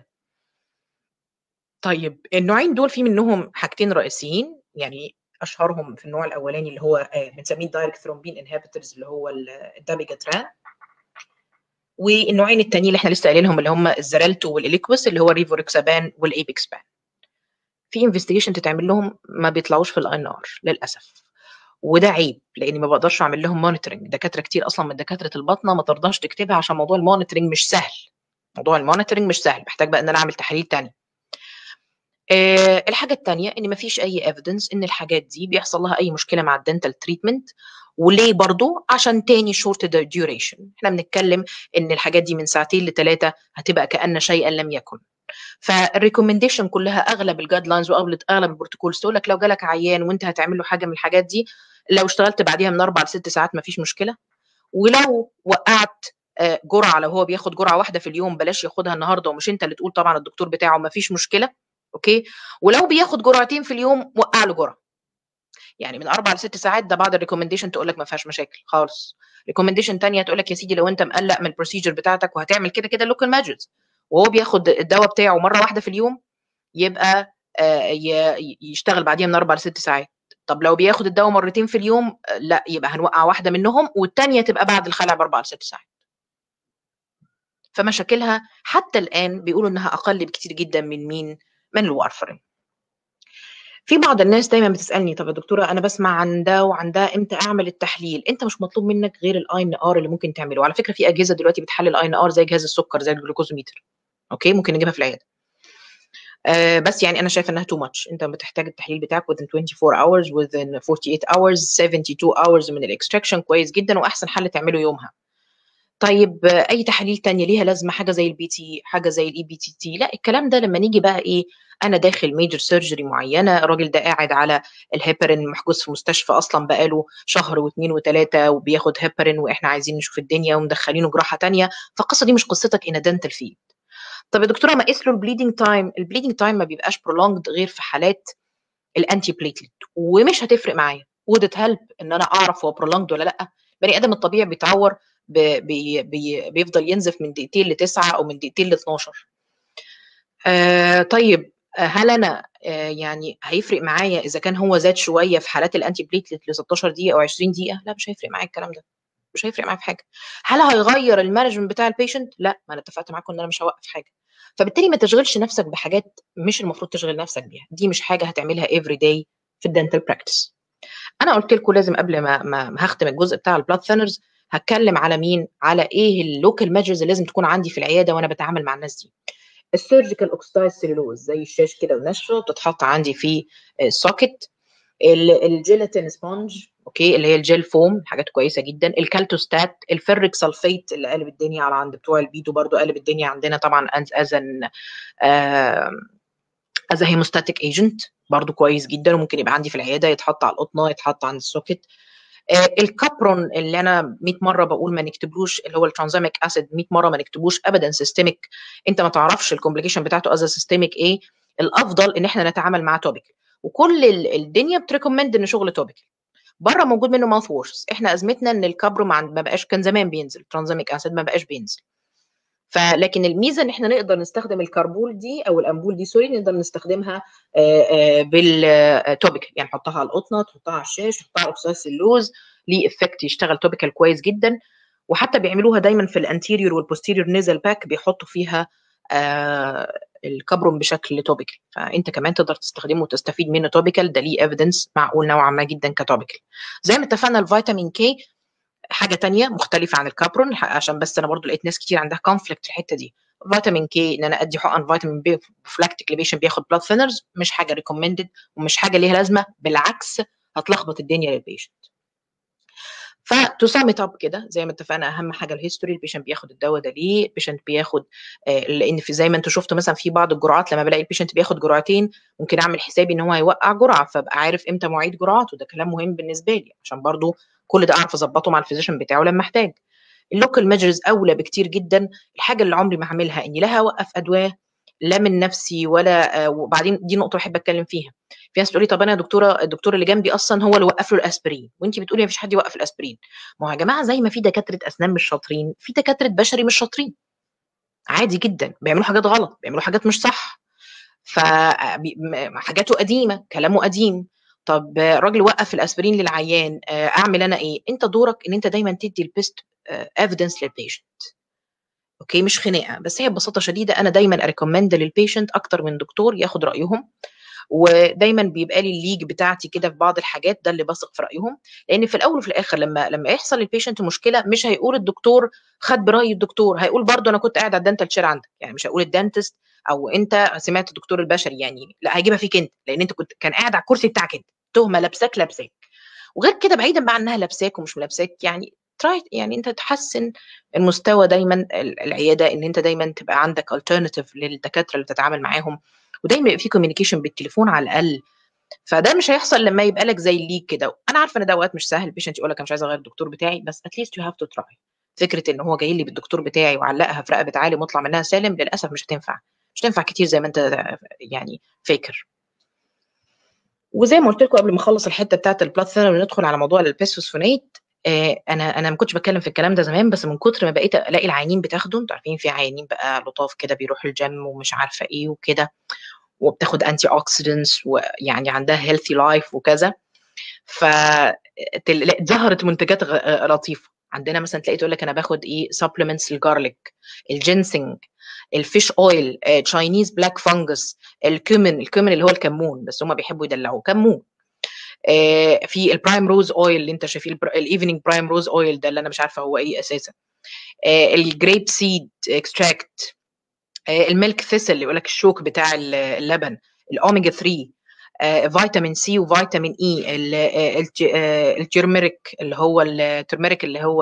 طيب النوعين دول في منهم حاجتين رئيسيين يعني اشهرهم في النوع الاولاني اللي هو بنسميه دايركت ثرومبين انهبيتورز اللي هو الدابيجاتران والنوعين التانيين اللي احنا لسه قايلينهم اللي هم الزرالتو والاليكوس اللي هو الريفوركسابان والايبكسبان في انفستيجيشن تتعمل لهم ما بيطلعوش في الاي ار للاسف وده عيب لاني ما بقدرش اعمل لهم مونيتورنج دكاتره كتير اصلا من دكاتره الباطنه ما ترضاش تكتبها عشان موضوع المونيتورنج مش سهل موضوع المونيتورنج مش سهل محتاج بقى ان انا اعمل تحاليل تانية أه الحاجة الثانية إن مفيش أي evidence إن الحاجات دي بيحصل لها أي مشكلة مع الدنتال تريتمنت وليه برضو عشان تاني شورت ديوريشن احنا بنتكلم إن الحاجات دي من ساعتين لثلاثة هتبقى كأن شيئا لم يكن فالريكومنديشن كلها اغلب الجايد لاينز واغلب اغلب البروتوكولز تقول لك لو جالك عيان وانت هتعمل له حاجه من الحاجات دي لو اشتغلت بعديها من اربع لست ساعات مفيش مشكله ولو وقعت جرعه لو هو بياخد جرعه واحده في اليوم بلاش ياخدها النهارده ومش انت اللي تقول طبعا الدكتور بتاعه ما فيش مشكله اوكي ولو بياخد جرعتين في اليوم وقع له جرعه يعني من اربع لست ساعات ده بعض الريكومنديشن تقول لك ما فيهاش مشاكل خالص ريكومنديشن ثانيه تقول لك يا سيدي لو انت مقلق من البروسيجر بتاعتك وهتعمل كده كده لوكال ماجرز وهو بياخد الدواء بتاعه مره واحده في اليوم يبقى يشتغل بعديها من اربع لست ساعات طب لو بياخد الدواء مرتين في اليوم لا يبقى هنوقع واحده منهم والثانيه تبقى بعد الخلع باربع لست ساعات فمشاكلها حتى الان بيقولوا انها اقل بكتير جدا من مين من الوارفرين في بعض الناس دايما بتسالني طب يا دكتوره انا بسمع عن ده وعن ده امتى اعمل التحليل انت مش مطلوب منك غير الاي ان ار اللي ممكن تعمله على فكره في اجهزه دلوقتي بتحلل الاي ان ار زي جهاز السكر زي الجلوكوزوميتر اوكي ممكن نجيبها في العياده آه بس يعني انا شايفه انها تو ماتش انت بتحتاج التحليل بتاعك within 24 hours within 48 hours 72 hours من الاكستراكشن كويس جدا واحسن حل تعمله يومها طيب اي تحاليل تانية ليها لازمه حاجه زي البي تي حاجه زي الاي بي تي تي لا الكلام ده لما نيجي بقى ايه انا داخل ميجر سيرجري معينه الراجل ده قاعد على الهيبرين محجوز في مستشفى اصلا بقاله شهر واثنين وثلاثه وبياخد هيبرين واحنا عايزين نشوف الدنيا ومدخلينه جراحه تانية فالقصه دي مش قصتك ان دنتال فيلد طب يا دكتوره ما قيس له البليدنج تايم البليدنج تايم ما بيبقاش برولونجد غير في حالات الانتي بليتلت ومش هتفرق معايا وودت هيلب ان انا اعرف هو برولونجد ولا لا بني ادم الطبيعي بيتعور بي بي بيفضل ينزف من دقيقتين لتسعه او من دقيقتين ل 12 آه طيب هل انا آه يعني هيفرق معايا اذا كان هو زاد شويه في حالات الانتي بليتلت ل 16 دقيقه او 20 دقيقه لا مش هيفرق معايا الكلام ده مش هيفرق معايا في حاجه هل هيغير المانجمنت بتاع البيشنت لا ما انا اتفقت معاكم ان انا مش هوقف حاجه فبالتالي ما تشغلش نفسك بحاجات مش المفروض تشغل نفسك بيها دي مش حاجه هتعملها افري داي في الدنتال براكتس انا قلت لكم لازم قبل ما ما هختم الجزء بتاع البلاد ثينرز هتكلم على مين على ايه اللوكال ميجرز اللي لازم تكون عندي في العياده وانا بتعامل مع الناس دي السيرجيكال اوكسيدايز سيلولوز زي الشاش كده وناشفه بتتحط عندي في السوكت الجيلاتين سبونج اوكي اللي هي الجيل فوم حاجات كويسه جدا الكالتوستات الفيريك سلفيت اللي قلب الدنيا على عند بتوع البيدو برضو قلب الدنيا عندنا طبعا از ان از هيموستاتيك ايجنت برضو كويس جدا وممكن يبقى عندي في العياده يتحط على القطنه يتحط عند السوكت آه الكابرون اللي انا 100 مره بقول ما نكتبلوش اللي هو الترانزاميك اسيد 100 مره ما نكتبوش ابدا سيستميك انت ما تعرفش الكومبليكيشن بتاعته از سيستميك ايه الافضل ان احنا نتعامل مع توبيك وكل الدنيا بتريكومند ان شغل توبيك بره موجود منه ماوث واشز احنا ازمتنا ان الكابرو ما بقاش كان زمان بينزل ترانزاميك اسيد ما بقاش بينزل فلكن الميزه ان احنا نقدر نستخدم الكربول دي او الامبول دي سوري نقدر نستخدمها بالتوبيكال يعني نحطها على القطنه تحطها على الشاش تحطها على اوكسيد سيلوز ليه افكت يشتغل توبيكال كويس جدا وحتى بيعملوها دايما في الانتيريور والبوستيريور نيزل باك بيحطوا فيها آه الكبرون بشكل توبيكال فانت كمان تقدر تستخدمه وتستفيد منه توبيكال ده ليه ايفيدنس معقول نوعا ما جدا كتوبيكال زي ما اتفقنا الفيتامين كي حاجه تانية مختلفه عن الكابرون عشان بس انا برضو لقيت ناس كتير عندها كونفليكت في الحته دي فيتامين كي ان انا ادي حقن فيتامين بي بروفلاكتيك لبيشن بياخد بلاد ثينرز مش حاجه ريكومندد ومش حاجه ليها لازمه بالعكس هتلخبط الدنيا للبيشنت فتو سام اب كده زي ما اتفقنا اهم حاجه الهيستوري البيشنت بياخد الدواء ده ليه البيشنت بياخد آه لان في زي ما انتم شفتوا مثلا في بعض الجرعات لما بلاقي البيشنت بياخد جرعتين ممكن اعمل حسابي ان هو هيوقع جرعه فابقى عارف امتى مواعيد جرعاته ده كلام مهم بالنسبه لي عشان برضو كل ده اعرف اظبطه مع الفيزيشن بتاعه لما احتاج اللوكال ميجرز اولى بكتير جدا الحاجه اللي عمري ما هعملها اني لا هوقف ادويه لا من نفسي ولا آه وبعدين دي نقطه بحب اتكلم فيها في ناس تقول لي طب انا يا دكتوره الدكتور اللي جنبي اصلا هو اللي وقف له الاسبرين وانت بتقولي ما فيش حد يوقف الاسبرين ما هو يا جماعه زي ما في دكاتره اسنان مش شاطرين في دكاتره بشري مش شاطرين عادي جدا بيعملوا حاجات غلط بيعملوا حاجات مش صح فحاجاته قديمه كلامه قديم طب راجل وقف الاسبرين للعيان اعمل انا ايه انت دورك ان انت دايما تدي البيست ايفيدنس للبيشنت اوكي مش خناقه بس هي ببساطه شديده انا دايما اريكومند للبيشنت اكتر من دكتور ياخد رايهم ودايما بيبقى لي الليج بتاعتي كده في بعض الحاجات ده اللي بثق في رايهم لان في الاول وفي الاخر لما لما يحصل للبيشنت مشكله مش هيقول الدكتور خد براي الدكتور هيقول برضه انا كنت قاعد على الدنتال شير عندك يعني مش هيقول الدنتست او انت سمعت الدكتور البشري يعني لا هيجيبها فيك انت لان انت كنت كان قاعد على الكرسي بتاعك انت تهمه لابساك لابساك وغير كده بعيدا بقى عنها لابساك ومش لابساك يعني تراي يعني انت تحسن المستوى دايما العياده ان انت دايما تبقى عندك الترناتيف للدكاتره اللي بتتعامل معاهم ودايما يبقى في كوميونيكيشن بالتليفون على الاقل فده مش هيحصل لما يبقى لك زي الليك كده انا عارفه ان ده اوقات مش سهل البيشنت يقول لك انا مش عايز اغير الدكتور بتاعي بس اتليست يو هاف تو تراي فكره ان هو جاي لي بالدكتور بتاعي وعلقها في رقبه عالم واطلع منها سالم للاسف مش هتنفع مش هتنفع كتير زي ما انت يعني فاكر وزي ما قلت لكم قبل ما اخلص الحته بتاعت البلاد ثيرابي وندخل على موضوع البيسفوسفونات آه انا انا ما كنتش بتكلم في الكلام ده زمان بس من كتر ما بقيت الاقي العيانين بتاخده انتوا عارفين في عيانين بقى لطاف كده بيروحوا الجيم ومش عارفه ايه وكده وبتاخد انتي اوكسيدنتس ويعني عندها هيلثي لايف وكذا ف ظهرت منتجات لطيفه عندنا مثلا تلاقي تقول لك انا باخد ايه سبلمنتس الجارليك الجينسينج الفيش اويل تشاينيز بلاك فانجس الكمن الكمن اللي هو الكمون بس هم بيحبوا يدلعوه كمون آه في البرايم روز اويل اللي انت شايفيه الايفنينج برايم روز اويل ده اللي انا مش عارفه هو ايه اساسا آه الجريب سيد اكستراكت آه الميلك ثيسل اللي يقول لك الشوك بتاع اللبن الاوميجا 3 آه فيتامين سي وفيتامين اي الترميريك اللي هو الترميريك اللي هو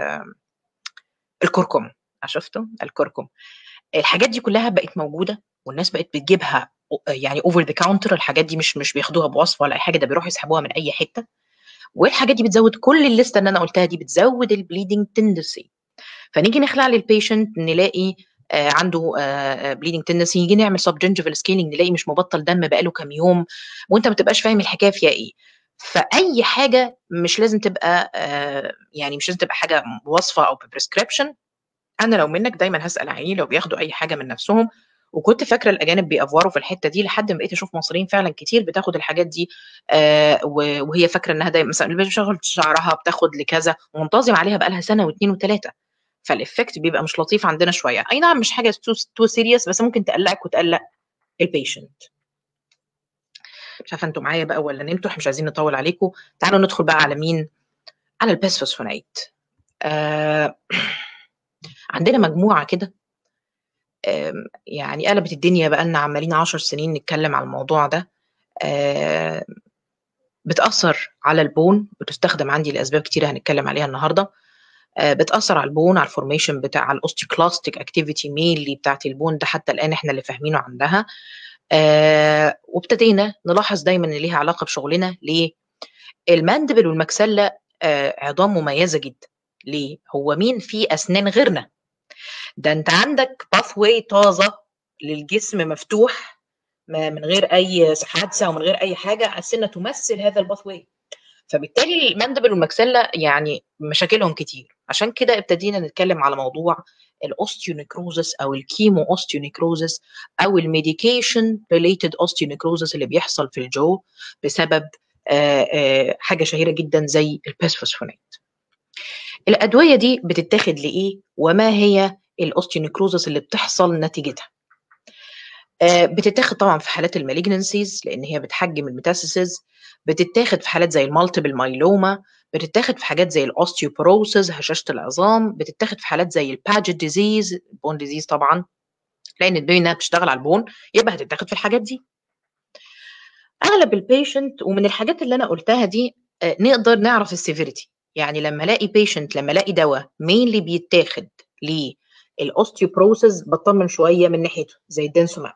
الكركم شفته الكركم الحاجات دي كلها بقت موجوده والناس بقت بتجيبها يعني اوفر ذا كاونتر الحاجات دي مش مش بياخدوها بوصفه ولا اي حاجه ده بيروحوا يسحبوها من اي حته والحاجات دي بتزود كل الليسته اللي انا قلتها دي بتزود البليدنج تندسي فنيجي نخلع للبيشنت نلاقي آه عنده بليدنج آه تندنسي يجي نعمل سب جنجفال سكيلينج نلاقي مش مبطل دم بقاله كام يوم وانت ما تبقاش فاهم الحكايه فيها ايه فاي حاجه مش لازم تبقى آه يعني مش لازم تبقى حاجه بوصفه او ببريسكريبشن انا لو منك دايما هسال عيني لو بياخدوا اي حاجه من نفسهم وكنت فاكره الاجانب بيأفوروا في الحته دي لحد ما بقيت اشوف مصريين فعلا كتير بتاخد الحاجات دي آه وهي فاكره انها دايما مثلا اللي بتشغل شعرها بتاخد لكذا ومنتظم عليها بقى لها سنه واثنين وثلاثه فالافكت بيبقى مش لطيف عندنا شويه اي نعم مش حاجه تو, تو سيريس بس ممكن تقلقك وتقلق البيشنت مش عارفه انتوا معايا بقى ولا نمتوا احنا مش عايزين نطول عليكم تعالوا ندخل بقى على مين على البيسفوسفونايت آه عندنا مجموعه كده يعني قلبت الدنيا بقى لنا عمالين عشر سنين نتكلم على الموضوع ده بتأثر على البون بتستخدم عندي لأسباب كتيرة هنتكلم عليها النهاردة بتأثر على البون على الفورميشن بتاع الاوستيوكلاستيك اكتيفيتي مينلي بتاعت البون ده حتى الآن احنا اللي فاهمينه عندها وابتدينا نلاحظ دايما ان ليها علاقة بشغلنا ليه؟ الماندبل والمكسلة عظام مميزة جدا ليه؟ هو مين فيه أسنان غيرنا؟ ده أنت عندك باث طازة للجسم مفتوح من غير أي حادثة ومن غير أي حاجة السنة تمثل هذا الباث فبالتالي الماندبل والمكسلة يعني مشاكلهم كتير عشان كده ابتدينا نتكلم على موضوع الاوستيونيكروزس او الكيمو اوستيونيكروزس او الميديكيشن ريليتد اوستيونيكروزس اللي بيحصل في الجو بسبب آآ آآ حاجه شهيره جدا زي الباسفوسفونات الادويه دي بتتاخد لايه وما هي الاوستيونيكروزس اللي بتحصل نتيجتها بتتاخد طبعا في حالات المالجنسيز لان هي بتحجم الميتاسيسز بتتاخد في حالات زي المالتيبل مايلوما بتتاخد في حاجات زي الاوستيوبروسز هشاشه العظام بتتاخد في حالات زي الباجيت ديزيز البون ديزيز طبعا لان الدنيا انها بتشتغل على البون يبقى هتتاخد في الحاجات دي اغلب البيشنت ومن الحاجات اللي انا قلتها دي نقدر نعرف السيفيريتي يعني لما الاقي بيشنت لما الاقي دواء مينلي بيتاخد للاوستيوبروسز بطمن شويه من ناحيته زي الدنسوماب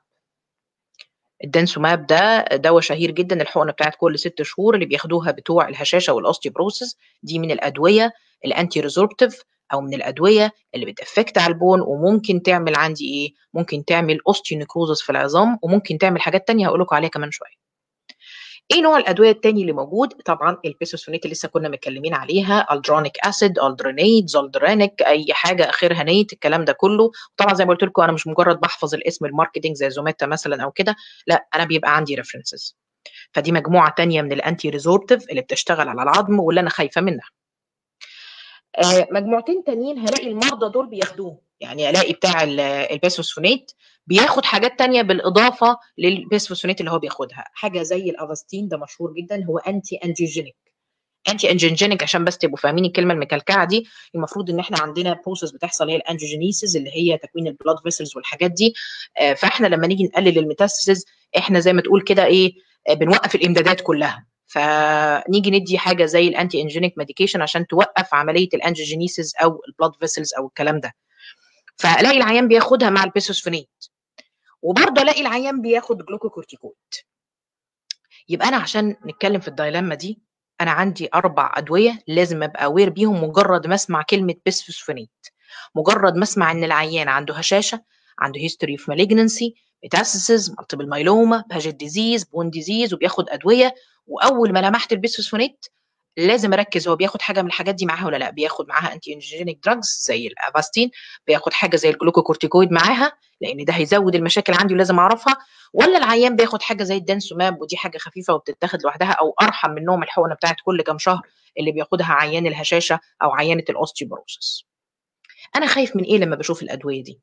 الدنسوماب ده دواء شهير جدا الحقنه بتاعت كل ست شهور اللي بياخدوها بتوع الهشاشه والاوستيوبروسس دي من الادويه الانتي ريزوربتيف او من الادويه اللي بتافكت على البون وممكن تعمل عندي ايه ممكن تعمل اوستيونيكروزس في العظام وممكن تعمل حاجات تانية هقول لكم عليها كمان شويه ايه نوع الادويه التاني اللي موجود طبعا البيسوسونيت اللي لسه كنا متكلمين عليها الدرونيك اسيد الدرونيد زولدرانيك اي حاجه اخرها نيت الكلام ده كله طبعا زي ما قلت لكم انا مش مجرد بحفظ الاسم الماركتنج زي زوميتا مثلا او كده لا انا بيبقى عندي ريفرنسز فدي مجموعه تانية من الانتي ريزورتيف اللي بتشتغل على العظم واللي انا خايفه منها آه مجموعتين تانيين هلاقي المرضى دول بياخدوهم يعني الاقي بتاع البيسوسفونيت بياخد حاجات تانية بالإضافة للبيسفوسفونات اللي هو بياخدها حاجة زي الأفاستين ده مشهور جدا هو أنتي أنجيجينيك أنتي أنجيجينيك عشان بس تبقوا فاهمين الكلمة المكلكعة دي المفروض إن إحنا عندنا بروسس بتحصل هي الأنجيجينيسيس اللي هي تكوين البلاد فيسلز والحاجات دي فإحنا لما نيجي نقلل الميتاستاسيس إحنا زي ما تقول كده إيه بنوقف الإمدادات كلها فنيجي ندي حاجه زي الانتي انجينيك ميديكيشن عشان توقف عمليه الانجيجينيسيس او البلاد فيسلز او الكلام ده فالاقي العيان بياخدها مع البيسوسفونيت وبرضه الاقي العيان بياخد جلوكوكورتيكويد يبقى انا عشان نتكلم في الدايلاما دي انا عندي اربع ادويه لازم ابقى اوير بيهم مجرد ما اسمع كلمه بسفوسفونات مجرد ما اسمع ان العيان عنده هشاشه عنده هيستوري اوف مالجنسي ميتاسيسز مالتيبل مايلوما باجيت ديزيز بون ديزيز وبياخد ادويه واول ما لمحت البسفوسفونات لازم اركز هو بياخد حاجه من الحاجات دي معاها ولا لا بياخد معاها انتي انجينيك دراجز زي الافاستين بياخد حاجه زي الجلوكوكورتيكويد معاها لان ده هيزود المشاكل عندي ولازم اعرفها ولا العيان بياخد حاجه زي الدنسوماب ودي حاجه خفيفه وبتتاخد لوحدها او ارحم منهم الحقنه بتاعت كل كام شهر اللي بياخدها عيان الهشاشه او عيانه الاوستيوبروسس انا خايف من ايه لما بشوف الادويه دي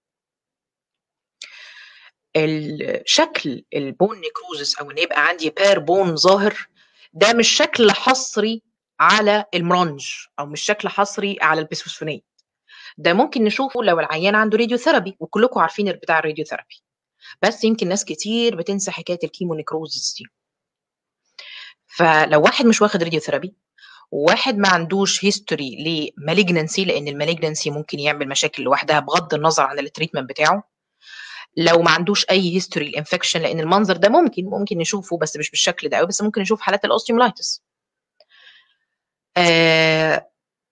الشكل البون نيكروزس او ان يبقى عندي بير بون ظاهر ده مش شكل حصري على المرنج او مش شكل حصري على البسفوسفونات ده ممكن نشوفه لو العيان عنده راديو ثيرابي وكلكم عارفين بتاع الراديو ثيرابي بس يمكن ناس كتير بتنسى حكايه الكيمو نيكروزس دي فلو واحد مش واخد راديو ثيرابي وواحد ما عندوش هيستوري لمالجنسي لان المالجنسي ممكن يعمل مشاكل لوحدها بغض النظر عن التريتمنت بتاعه لو ما عندوش اي هيستوري الانفكشن لان المنظر ده ممكن ممكن نشوفه بس مش بالشكل ده قوي بس ممكن نشوف حالات الاوستيوملايتس آه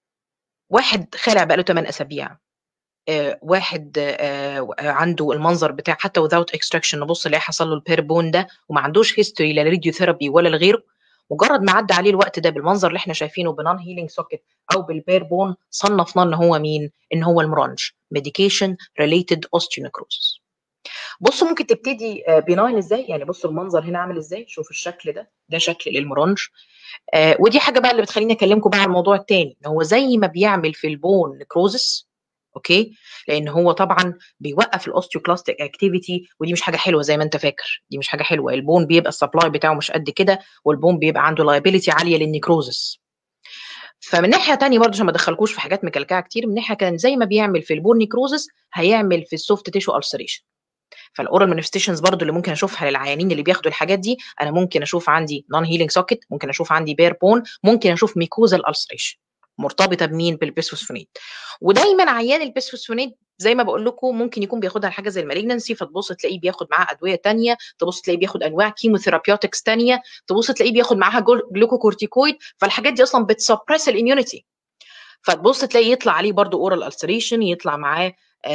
واحد خالع بقاله 8 اسابيع آه واحد آه عنده المنظر بتاع حتى without extraction نبص نلاقي حصل له البير بون ده وما عندوش هيستوري لا راديو ثيرابي ولا لغيره مجرد ما عدى عليه الوقت ده بالمنظر اللي احنا شايفينه بنون هيلينج سوكت او بالبير بون صنفناه ان هو مين؟ ان هو المرنج ميديكيشن ريليتد اوستيونيكروزس بصوا ممكن تبتدي بناين ازاي يعني بصوا المنظر هنا عامل ازاي شوف الشكل ده ده شكل للمرنج آه ودي حاجه بقى اللي بتخليني اكلمكم بقى على الموضوع الثاني ان هو زي ما بيعمل في البون نكروزس اوكي لان هو طبعا بيوقف الاوستيوكلاستيك اكتيفيتي ودي مش حاجه حلوه زي ما انت فاكر دي مش حاجه حلوه البون بيبقى السبلاي بتاعه مش قد كده والبون بيبقى عنده لايبيليتي عاليه للنيكروزس فمن ناحيه تانية برضه عشان ما ادخلكوش في حاجات مكلكعه كتير من ناحيه كان زي ما بيعمل في البون نيكروزس هيعمل في السوفت تيشو السريشن فالاورال مانيفستيشنز برضو اللي ممكن اشوفها للعيانين اللي بياخدوا الحاجات دي انا ممكن اشوف عندي نون هيلينج سوكت ممكن اشوف عندي بير بون ممكن اشوف ميكوزال السريشن مرتبطه بمين بالبيسفوسفونات ودايما عيان البيسفوسفونات زي ما بقول لكم ممكن يكون بياخدها حاجه زي المالجنسي فتبص تلاقيه بياخد معاها ادويه تانية تبص تلاقيه بياخد انواع كيموثيرابيوتكس تانية تبص تلاقيه بياخد معاها جلوكوكورتيكويد فالحاجات دي اصلا بتسبرس الاميونيتي فتبص تلاقي يطلع عليه برضو اورال السريشن يطلع معاه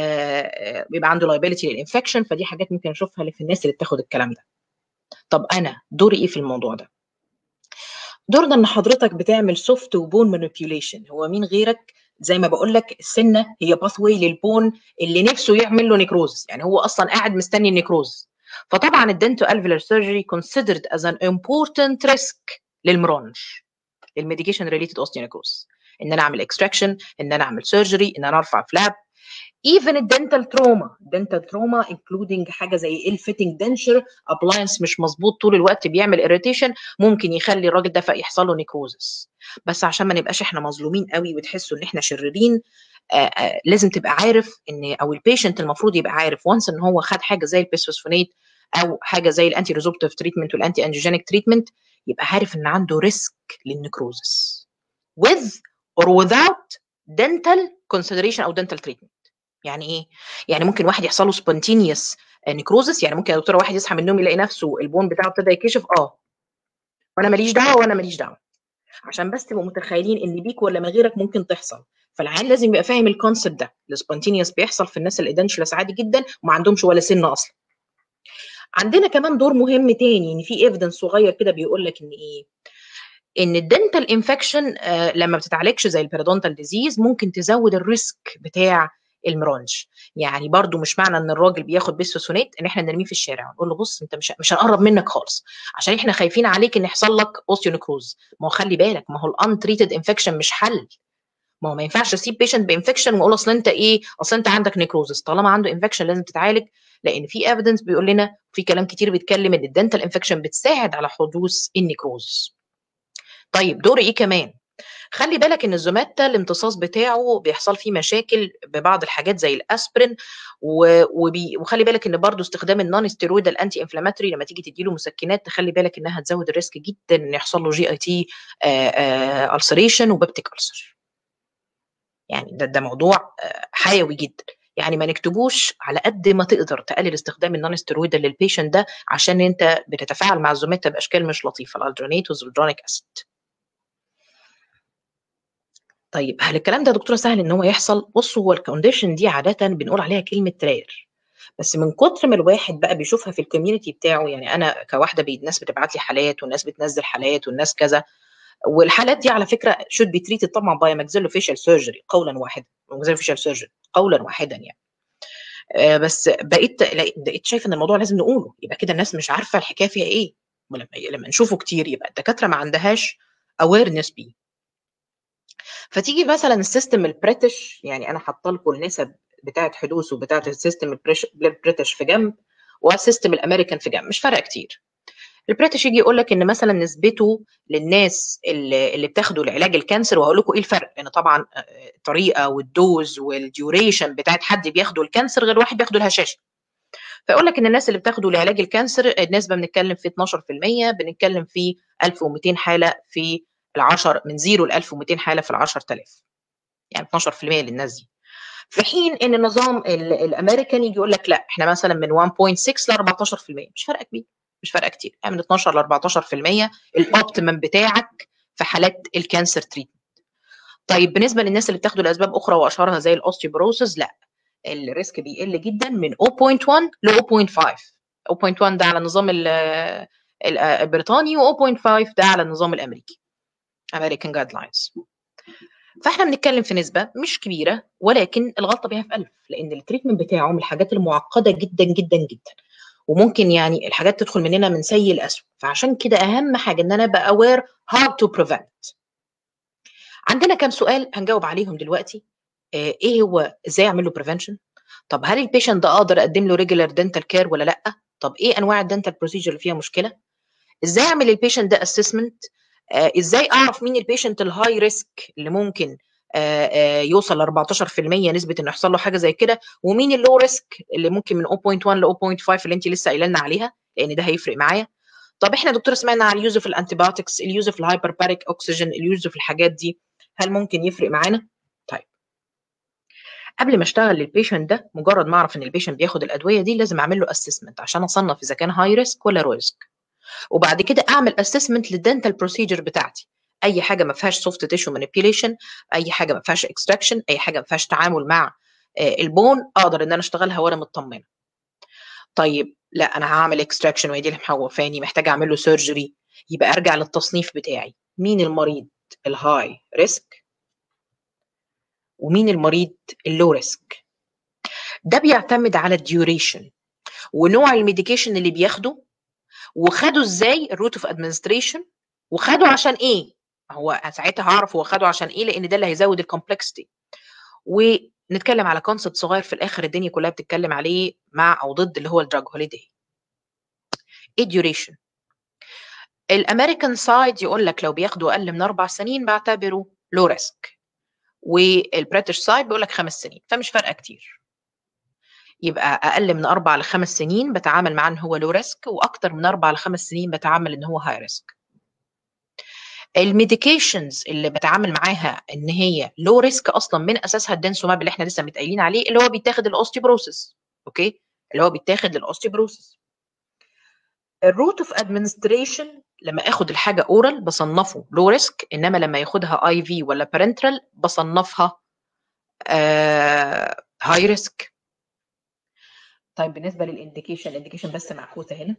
آه بيبقى عنده لايبيليتي للانفكشن فدي حاجات ممكن اشوفها في الناس اللي بتاخد الكلام ده طب انا دوري ايه في الموضوع ده دورنا ان حضرتك بتعمل سوفت وبون مانيبيوليشن هو مين غيرك زي ما بقول لك السنه هي باث واي للبون اللي نفسه يعمل له نيكروز يعني هو اصلا قاعد مستني النيكروز فطبعا الدنتو الفيلر سيرجري considered as an important risk للمرونج الميديكيشن ريليتد اوستيونيكروز ان انا اعمل اكستراكشن ان انا اعمل سيرجري ان انا ارفع فلاب even الدنتال تروما dental تروما including حاجه زي الفيتنج دنشر ابلاينس مش مظبوط طول الوقت بيعمل irritation ممكن يخلي الراجل ده يحصل له نيكروزس بس عشان ما نبقاش احنا مظلومين قوي وتحسوا ان احنا شريرين آآ آآ لازم تبقى عارف ان او البيشنت المفروض يبقى عارف وانس ان هو خد حاجه زي البيسفوسفونات او حاجه زي الانتي ريزوبتيف تريتمنت والانتي انجيجينيك تريتمنت يبقى عارف ان عنده ريسك للنيكروزس with or without dental consideration او dental treatment يعني ايه؟ يعني ممكن واحد يحصل له سبونتينيوس نيكروزس يعني ممكن يا دكتوره واحد يصحى من النوم يلاقي نفسه البون بتاعه ابتدى يكشف اه وانا ماليش دعوه وانا ماليش دعوه عشان بس تبقوا متخيلين ان بيك ولا من غيرك ممكن تحصل فالعيان لازم يبقى فاهم الكونسيبت ده السبونتينيوس بيحصل في الناس الادنشلس عادي جدا وما عندهمش ولا سن اصلا عندنا كمان دور مهم تاني ان في ايفيدنس صغير كده بيقول لك ان ايه ان الدنتال انفكشن آه لما ما بتتعالجش زي البيرودونتال ديزيز ممكن تزود الريسك بتاع المرونج يعني برضو مش معنى ان الراجل بياخد بيسفوسونات ان احنا نرميه في الشارع ونقول له بص انت مش مش هنقرب منك خالص عشان احنا خايفين عليك ان يحصل لك اوستيونيكروز ما هو خلي بالك ما هو الان تريتد انفكشن مش حل ما هو ما ينفعش اسيب بيشنت بانفكشن واقول اصل انت ايه اصل انت عندك نيكروزس طالما عنده انفكشن لازم تتعالج لان في ايفيدنس بيقول لنا في كلام كتير بيتكلم ان الدنتال انفكشن بتساعد على حدوث النيكروزس طيب دور ايه كمان خلي بالك ان الزوماتا الامتصاص بتاعه بيحصل فيه مشاكل ببعض الحاجات زي الاسبرين وبي... وخلي بالك ان برضو استخدام النون ستيرويد الانتي انفلاماتوري لما تيجي تديله مسكنات تخلي بالك انها تزود الريسك جدا ان يحصل له جي اي تي السريشن وبيبتيك السر يعني ده ده موضوع حيوي جدا يعني ما نكتبوش على قد ما تقدر تقلل استخدام النون ستيرويد للبيشنت ده عشان انت بتتفاعل مع الزوماتا باشكال مش لطيفه الالدرونيت والزولدرونيك اسيد طيب هل الكلام ده يا دكتوره سهل ان هو يحصل بص هو الكونديشن دي عاده بنقول عليها كلمه رير بس من كتر ما الواحد بقى بيشوفها في الكوميونتي بتاعه يعني انا كواحده بي الناس بتبعت لي حالات والناس بتنزل حالات والناس كذا والحالات دي على فكره should be treated طبعا باي maxillofacial surgery قولا واحدا maxillofacial surgery قولا واحدا يعني آه بس بقيت بقيت شايفه ان الموضوع لازم نقوله يبقى كده الناس مش عارفه الحكايه فيها ايه ولما لما نشوفه كتير يبقى الدكاتره ما عندهاش awareness بيه فتيجي مثلا السيستم البريتش يعني انا حاطه لكم النسب بتاعه حدوثه بتاعه السيستم البريتش في جنب والسيستم الامريكان في جنب مش فارقه كتير البريتش يجي يقول لك ان مثلا نسبته للناس اللي, اللي بتاخدوا العلاج الكانسر وهقول لكم ايه الفرق لان طبعا الطريقه والدوز والديوريشن بتاعت حد بياخدوا الكانسر غير واحد بياخدوا الهشاشه فيقول لك ان الناس اللي بتاخدوا لعلاج الكانسر النسبه بنتكلم في 12% بنتكلم في 1200 حاله في ال10 من 0 ل 1200 حاله في ال 10000 يعني 12% للناس دي في حين ان النظام الامريكان يجي يقول لك لا احنا مثلا من 1.6 ل 14% مش فارقه كبير مش فارقه كتير يعني من 12 ل 14% الاوبتيمم بتاعك في حالات الكانسر تريتمنت طيب بالنسبه للناس اللي بتاخدوا لاسباب اخرى واشهرها زي الاوستيوبروسيس لا الريسك بيقل جدا من 0.1 ل 0.5 0.1 ده على النظام البريطاني و0.5 ده على النظام الامريكي American Guidelines فاحنا بنتكلم في نسبه مش كبيره ولكن الغلطه بيها في ألف لان التريتمنت بتاعه من الحاجات المعقده جدا جدا جدا وممكن يعني الحاجات تدخل مننا من سيء لاسوء فعشان كده اهم حاجه ان انا ابقى aware how to prevent عندنا كام سؤال هنجاوب عليهم دلوقتي ايه هو ازاي اعمل له prevention طب هل البيشنت ده اقدر اقدم له ريجولار دنتال كير ولا لا طب ايه انواع الدنتال بروسيجر اللي فيها مشكله ازاي اعمل البيشنت ده اسسمنت آه ازاي اعرف مين البيشنت الهاي ريسك اللي ممكن آه آه يوصل ل 14% نسبه انه يحصل له حاجه زي كده ومين اللو ريسك اللي ممكن من 0.1 ل 0.5 اللي انت لسه قايله لنا عليها لان ده هيفرق معايا طب احنا دكتور سمعنا على اليوز اوف الانتيبيوتكس اليوز اوف الهايبرباريك اوكسجين اليوز اوف الحاجات دي هل ممكن يفرق معانا طيب قبل ما اشتغل للبيشنت ده مجرد ما اعرف ان البيشنت بياخد الادويه دي لازم اعمل له اسسمنت عشان اصنف اذا كان هاي ريسك ولا لو ريسك وبعد كده اعمل اسسمنت للدنتال بروسيجر بتاعتي اي حاجه ما فيهاش سوفت تيشو مانيبيوليشن اي حاجه ما فيهاش اكستراكشن اي حاجه ما فيهاش تعامل مع البون اقدر ان انا اشتغلها وانا مطمنه طيب لا انا هعمل اكستراكشن وهي دي اللي محوفاني محتاجه اعمل له سيرجري يبقى ارجع للتصنيف بتاعي مين المريض الهاي ريسك ومين المريض اللو ريسك ده بيعتمد على الديوريشن ونوع الميديكيشن اللي بياخده وخده ازاي الروت اوف ادمنستريشن وخده عشان ايه هو ساعتها هعرف هو خده عشان ايه لان ده اللي هيزود الكومبلكسيتي ونتكلم على كونسبت صغير في الاخر الدنيا كلها بتتكلم عليه مع او ضد اللي هو الدراج هوليداي ايه الديوريشن الامريكان سايد يقول لك لو بياخدوا اقل من اربع سنين بعتبره لو ريسك والبريتش سايد بيقول لك خمس سنين فمش فارقه كتير يبقى اقل من اربع لخمس سنين بتعامل معاه ان هو لو ريسك واكتر من اربع لخمس سنين بتعامل ان هو هاي ريسك الميديكيشنز اللي بتعامل معاها ان هي لو ريسك اصلا من اساسها الدنسوماب اللي احنا لسه متقايلين عليه اللي هو بيتاخد الاوستيبروسيس اوكي اللي هو بيتاخد للاوستيبروسيس الروت اوف ادمنستريشن لما اخد الحاجه اورال بصنفه لو ريسك انما لما ياخدها اي في ولا بارنترال بصنفها هاي ريسك طيب بالنسبه للانديكيشن الانديكيشن بس معكوسه هنا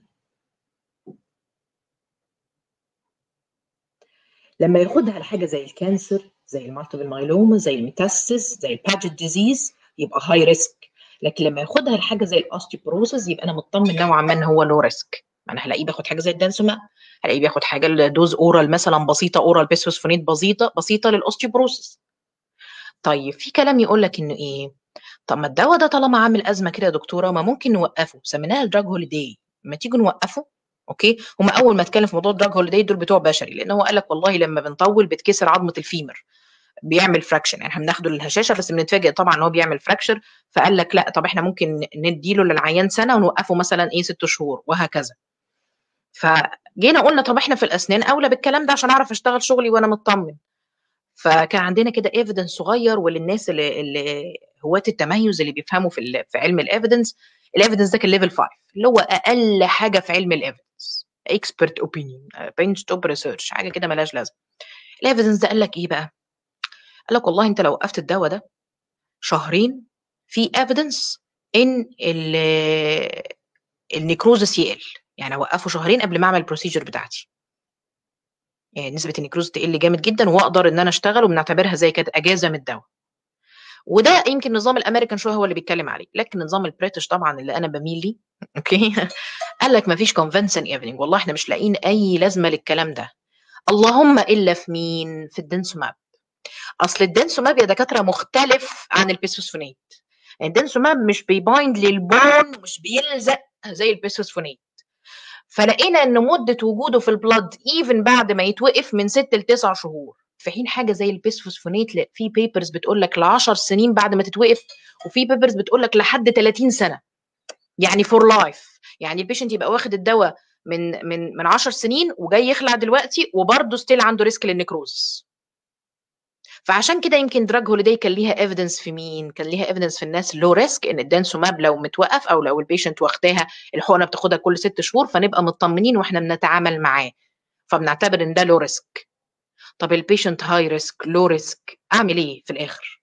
لما ياخدها لحاجه زي الكانسر زي المالتيبل مايلوما زي الميتاستس زي الباجت ديزيز يبقى هاي ريسك لكن لما ياخدها لحاجه زي الاوستيوبروسيس يبقى انا مطمن نوعا ما ان هو لو ريسك انا هلاقيه بياخد حاجه زي الدانسوما هلاقيه بياخد حاجه دوز اورال مثلا بسيطه اورال بيسفوسفونيت بسيطه بسيطه للاوستيوبروسيس طيب في كلام يقول لك انه ايه طب ما الدواء ده طالما عامل ازمه كده يا دكتوره ما ممكن نوقفه سميناها الدراج هوليداي ما تيجي نوقفه اوكي هم اول ما اتكلم في موضوع الدراج هوليداي دول بتوع بشري لان هو قال لك والله لما بنطول بتكسر عظمه الفيمر بيعمل فراكشن يعني احنا بناخده للهشاشه بس بنتفاجئ طبعا ان هو بيعمل فراكشر فقال لك لا طب احنا ممكن نديله للعيان سنه ونوقفه مثلا ايه ست شهور وهكذا فجينا قلنا طب احنا في الاسنان اولى بالكلام ده عشان اعرف اشتغل شغلي وانا مطمن فكان عندنا كده ايفيدنس صغير وللناس اللي, اللي هواة التميز اللي بيفهموا في في علم الايفيدنس الايفيدنس ده كان ليفل 5 اللي هو اقل حاجه في علم الايفيدنس اكسبرت اوبينيون بنش توب ريسيرش حاجه كده ملهاش لازمه الايفيدنس ده قال لك ايه بقى قال لك والله انت لو وقفت الدواء ده شهرين في evidence ان النيكروزس يقل يعني اوقفه شهرين قبل ما اعمل البروسيجر بتاعتي يعني نسبه النيكروز تقل جامد جدا واقدر ان انا اشتغل وبنعتبرها زي كده اجازه من الدواء وده يمكن نظام الامريكان شويه هو اللي بيتكلم عليه لكن نظام البريتش طبعا اللي انا بميل ليه اوكي قال لك ما فيش كونفنسن ايفنينج والله احنا مش لاقيين اي لازمه للكلام ده اللهم الا في مين في الدنسوماب اصل الدنسوماب يا دكاتره مختلف عن البيسوسفونيت الدنسوماب مش بيبايند للبون مش بيلزق زي البيسوسفونيت فلقينا ان مده وجوده في البلد ايفن بعد ما يتوقف من 6 ل 9 شهور في حين حاجه زي البيسفوسفونيت في بيبرز بتقول لك ل 10 سنين بعد ما تتوقف وفي بيبرز بتقول لك لحد 30 سنه يعني فور لايف يعني البيشنت يبقى واخد الدواء من من من 10 سنين وجاي يخلع دلوقتي وبرضه ستيل عنده ريسك للنكروز فعشان كده يمكن دراج هوليداي كان ليها ايفيدنس في مين؟ كان ليها ايفيدنس في الناس لو ريسك ان الدانسوماب لو متوقف او لو البيشنت واخداها الحقنه بتاخدها كل ست شهور فنبقى مطمنين واحنا بنتعامل معاه فبنعتبر ان ده لو ريسك طب البيشنت هاي ريسك لو ريسك اعمل ايه في الاخر؟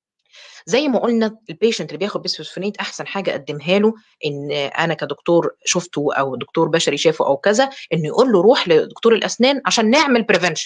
زي ما قلنا البيشنت اللي بياخد بيسفوسفونيت احسن حاجه اقدمها له ان انا كدكتور شفته او دكتور بشري شافه او كذا انه يقول له روح لدكتور الاسنان عشان نعمل بريفنشن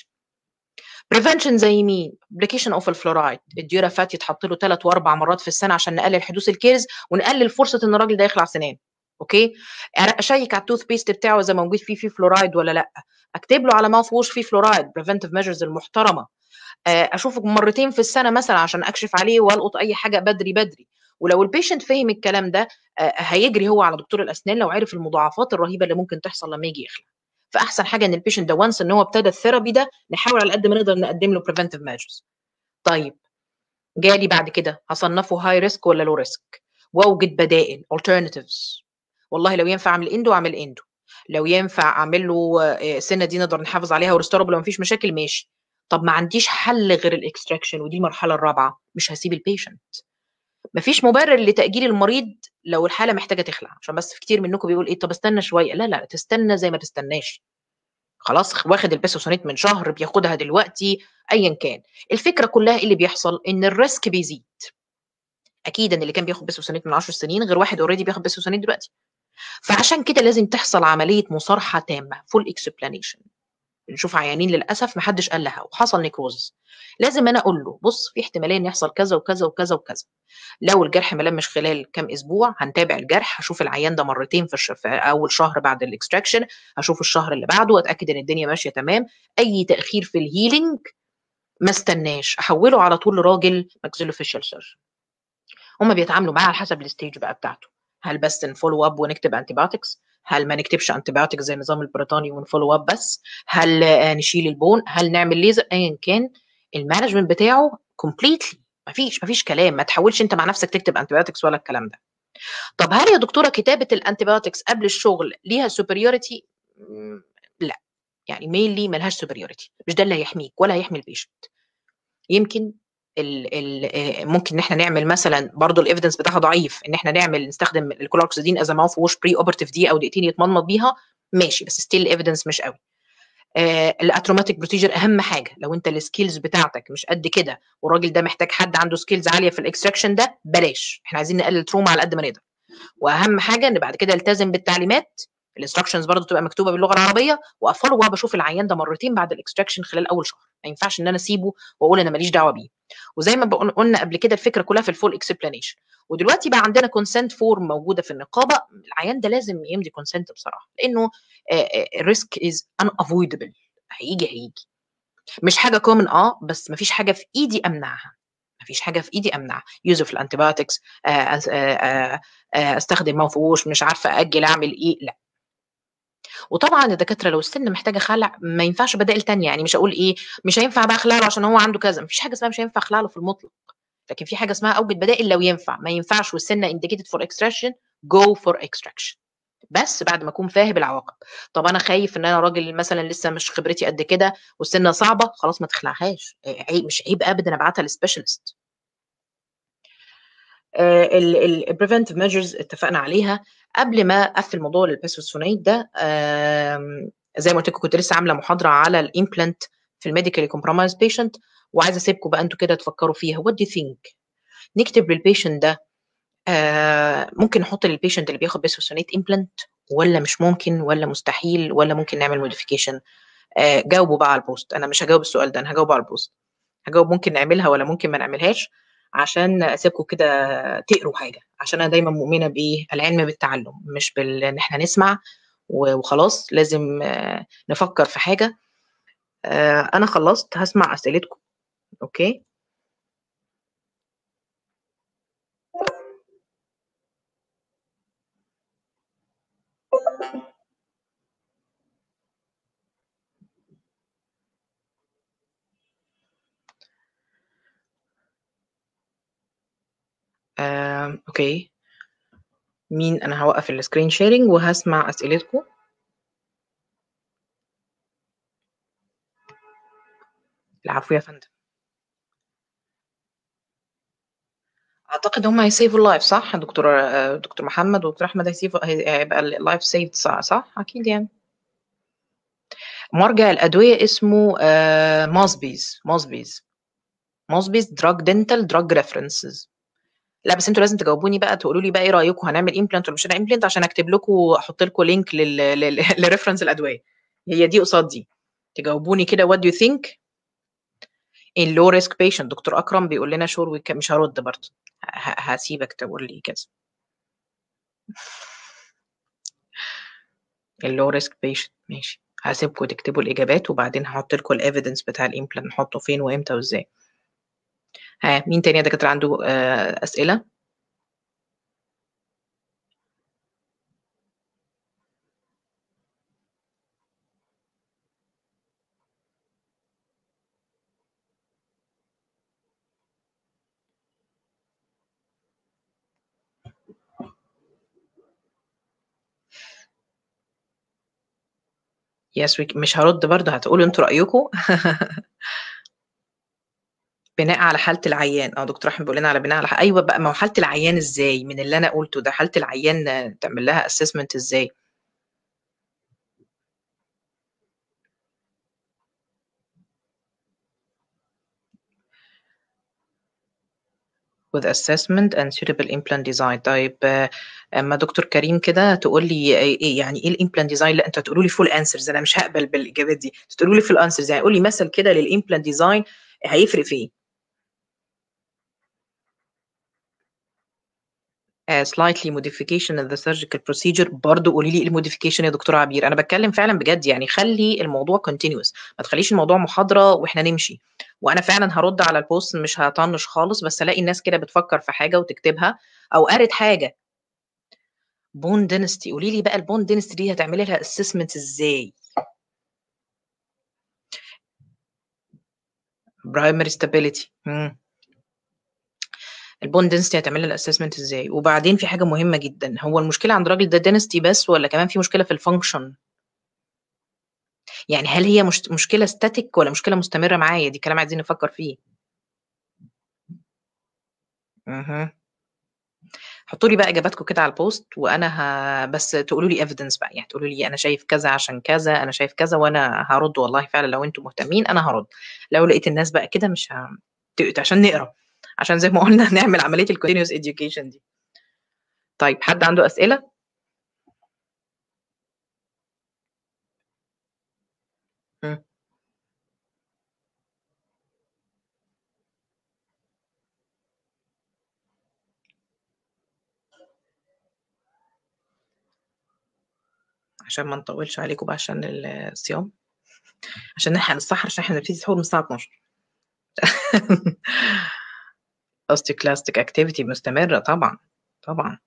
بريفنشن زي مين؟ ابلكيشن اوف الفلورايد الديورافات يتحط له ثلاث واربع مرات في السنه عشان نقلل حدوث الكيرز ونقلل فرصه ان الراجل ده يخلع سنان اوكي اشيك على التوث بيست بتاعه اذا موجود فيه فيه فلورايد ولا لا اكتب له على ما فيهوش فيه فلورايد بريفنتيف ميجرز المحترمه اشوفه مرتين في السنه مثلا عشان اكشف عليه والقط اي حاجه بدري بدري ولو البيشنت فهم الكلام ده هيجري هو على دكتور الاسنان لو عرف المضاعفات الرهيبه اللي ممكن تحصل لما يجي يخلع فاحسن حاجه ان البيشنت ده وانس ان هو ابتدى الثيرابي ده نحاول على قد ما نقدر نقدم له بريفنتيف ميجرز طيب جالي بعد كده هصنفه هاي ريسك ولا لو ريسك واوجد بدائل alternatives والله لو ينفع اعمل اندو اعمل اندو لو ينفع اعمل له السنه دي نقدر نحافظ عليها وريستوربل لو مفيش مشاكل ماشي طب ما عنديش حل غير الاكستراكشن ودي المرحله الرابعه مش هسيب البيشنت مفيش مبرر لتاجيل المريض لو الحاله محتاجه تخلع عشان بس في كتير منكم بيقول ايه طب استنى شويه لا لا تستنى زي ما تستناش خلاص واخد البيسوسونيت من شهر بياخدها دلوقتي ايا كان الفكره كلها اللي بيحصل ان الريسك بيزيد اكيد ان اللي كان بياخد بيسوسونيت من 10 سنين غير واحد اوريدي بياخد بيسوسونيت دلوقتي فعشان كده لازم تحصل عمليه مصارحه تامه فول اكسبلانيشن نشوف عيانين للاسف ما حدش قال لها وحصل نيكروز لازم انا اقول له بص في احتماليه ان يحصل كذا وكذا وكذا وكذا لو الجرح ملمش خلال كام اسبوع هنتابع الجرح هشوف العيان ده مرتين في, الش... في اول شهر بعد الاكستراكشن هشوف الشهر اللي بعده واتاكد ان الدنيا ماشيه تمام اي تاخير في الهيلينج ما استناش احوله على طول لراجل ماكسيلوفيشال سيرجن هما بيتعاملوا معاه على حسب الستيج بقى بتاعته هل بس نفولو اب ونكتب انتيبيوتكس هل ما نكتبش انتيبيوتكس زي النظام البريطاني ونفولو اب بس هل نشيل البون هل نعمل ليزر ايا كان المانجمنت بتاعه كومبليتلي مفيش مفيش كلام ما تحاولش انت مع نفسك تكتب انتيبيوتكس ولا الكلام ده طب هل يا دكتوره كتابه الانتيبيوتكس قبل الشغل ليها سوبريوريتي لا يعني مينلي ملهاش سوبريوريتي مش ده اللي هيحميك ولا هيحمي البيشنت يمكن ال ال ممكن ان احنا نعمل مثلا برضه الايفيدنس بتاعها ضعيف ان احنا نعمل نستخدم الكلوكسيدين از ما فيهوش بري اوبرتيف دي او دقيقتين يتمضمض بيها ماشي بس ستيل الايفيدنس مش قوي آه الاتروماتيك بروسيجر اهم حاجه لو انت السكيلز بتاعتك مش قد كده والراجل ده محتاج حد عنده سكيلز عاليه في الاكستراكشن ده بلاش احنا عايزين نقلل تروما على قد ما نقدر واهم حاجه ان بعد كده التزم بالتعليمات الانستراكشنز برضه تبقى مكتوبه باللغه العربيه وافولو اب اشوف العيان ده مرتين بعد الاكستراكشن خلال اول شهر ما ينفعش ان انا اسيبه واقول انا ماليش دعوه بيه وزي ما قلنا قبل كده الفكره كلها في الفول اكسبلانيشن ودلوقتي بقى عندنا كونسنت فورم موجوده في النقابه العيان ده لازم يمضي كونسنت بصراحه لانه الريسك از ان افويدبل هيجي هيجي مش حاجه كومن اه بس مفيش حاجه في ايدي امنعها مفيش حاجه في ايدي امنعها يوز اوف الانتيبيوتكس استخدم ما فيهوش مش عارفه اجل اعمل ايه لا وطبعا الدكاتره لو السن محتاجه خلع ما ينفعش بدائل تانية يعني مش اقول ايه مش هينفع بقى اخلع له عشان هو عنده كذا مفيش حاجه اسمها مش هينفع اخلع له في المطلق لكن في حاجه اسمها اوجد بدائل لو ينفع ما ينفعش والسن انديكيتد فور اكستراكشن جو فور اكستراكشن بس بعد ما اكون فاهم العواقب طب انا خايف ان انا راجل مثلا لسه مش خبرتي قد كده والسنه صعبه خلاص ما تخلعهاش عيب مش عيب ابدا ابعتها للسبيشالست البريفنتيف ميجرز اتفقنا عليها قبل ما اقفل موضوع البيسوسونيت ده زي ما قلت لكم كنت لسه عامله محاضره على الامبلانت في الميديكالي كومبرومايز بيشنت وعايزه اسيبكم بقى انتوا كده تفكروا فيها what do you think نكتب للبيشنت ده آه ممكن نحط للبيشنت اللي بياخد بيسوسونيت امبلانت ولا مش ممكن ولا مستحيل ولا ممكن نعمل موديفيكيشن آه جاوبوا بقى على البوست انا مش هجاوب السؤال ده انا هجاوب على البوست هجاوب ممكن نعملها ولا ممكن ما نعملهاش عشان اسيبكم كده تقروا حاجه عشان انا دايما مؤمنه بايه العلم بالتعلم مش بال ان احنا نسمع وخلاص لازم آه نفكر في حاجه آه انا خلصت هسمع اسئلتكم اوكي آه، اوكي مين انا هوقف السكرين شيرنج وهسمع اسئلتكم العفو يا فندم اعتقد هم هيسيفوا اللايف صح دكتور آه، دكتور محمد ودكتور احمد هيسيفوا هي- هيبقى اللايف سيفد صح, صح اكيد يعني مرجع الادويه اسمه آه، ماسبيز ماسبيز ماسبيز دراج دنتال دراج ريفرنسز لا بس انتوا لازم تجاوبوني بقى تقولوا لي بقى ايه رايكم هنعمل امبلانت ولا مش هنعمل امبلانت عشان اكتب لكم احط لكم لينك لريفرنس الادويه هي دي قصاد دي تجاوبوني كده what do you think in low risk patient دكتور اكرم بيقول لنا شور مش هرد برضه ه- هسيبك تقول لي كذا اللو ريسك بيشنت ماشي هسيبكم تكتبوا الاجابات وبعدين هحط لكم الايفيدنس بتاع الامبلانت نحطه فين وامتى وازاي ها مين تاني يا دكاتره عنده آه، اسئله يس ويك مش هرد برضه هتقولوا انتوا رايكم بناء على حاله العيان اه دكتور احمد بيقول لنا على بناء على ح- ايوه بقى ما هو حاله العيان ازاي من اللي انا قلته ده حاله العيان آه، تعمل لها اسسمنت ازاي with assessment and suitable implant design طيب آه، اما دكتور كريم كده تقول لي ايه إيه- يعني ايه الامبلانت ديزاين لا انت تقولوا لي فول انسرز انا مش هقبل بالاجابات دي تقولوا لي فول انسرز يعني قول لي مثل كده للامبلانت ديزاين هيفرق في ايه uh, slightly modification in the surgical procedure برضو قولي لي ايه الموديفيكيشن يا دكتوره عبير انا بتكلم فعلا بجد يعني خلي الموضوع continuous ما تخليش الموضوع محاضره واحنا نمشي وانا فعلا هرد على البوست مش هطنش خالص بس الاقي الناس كده بتفكر في حاجه وتكتبها او قرت حاجه بون دينستي قولي لي بقى البون دينستي دي هتعملي لها اسسمنت ازاي برايمري ستابيليتي البون دينستي هتعملي لها الاسسمنت ازاي وبعدين في حاجه مهمه جدا هو المشكله عند الراجل ده دينستي بس ولا كمان في مشكله في الفانكشن يعني هل هي مش مشكله ستاتيك ولا مشكله مستمره معايا دي كلام عايزين نفكر فيه اها حطوا لي بقى اجاباتكم كده على البوست وانا ه... بس تقولوا لي ايفيدنس بقى يعني تقولوا لي انا شايف كذا عشان كذا انا شايف كذا وانا هرد والله فعلا لو انتم مهتمين انا هرد لو لقيت الناس بقى كده مش ه... ت- عشان نقرا عشان زي ما قلنا نعمل عمليه الكونتينوس education دي طيب حد عنده اسئله مم. عشان ما نطولش عليكم بقى عشان الصيام عشان نلحق نتسحر عشان احنا نبتدي سحور من الساعه 12 osteoclastic activity مستمرة طبعا طبعا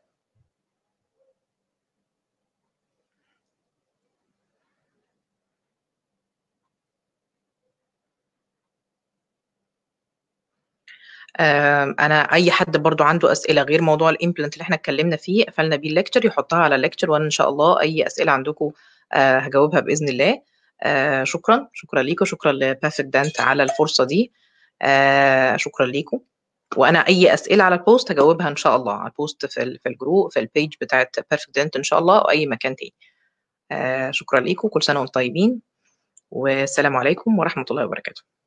آم، انا اي حد برضو عنده اسئله غير موضوع الامبلانت اللي احنا اتكلمنا فيه قفلنا بيه الليكتشر يحطها على الليكتشر وانا ان شاء الله اي اسئله عندكم آه، هجاوبها باذن الله آه، شكرا شكرا ليكم شكرا لبافيك دانت على الفرصه دي آه، شكرا ليكم وانا اي اسئله على البوست هجاوبها ان شاء الله على البوست في ال- في الجروب في البيج بتاعت بيرفكت دانت ان شاء الله او اي مكان تاني آه، شكرا ليكم كل سنه وانتم طيبين والسلام عليكم ورحمه الله وبركاته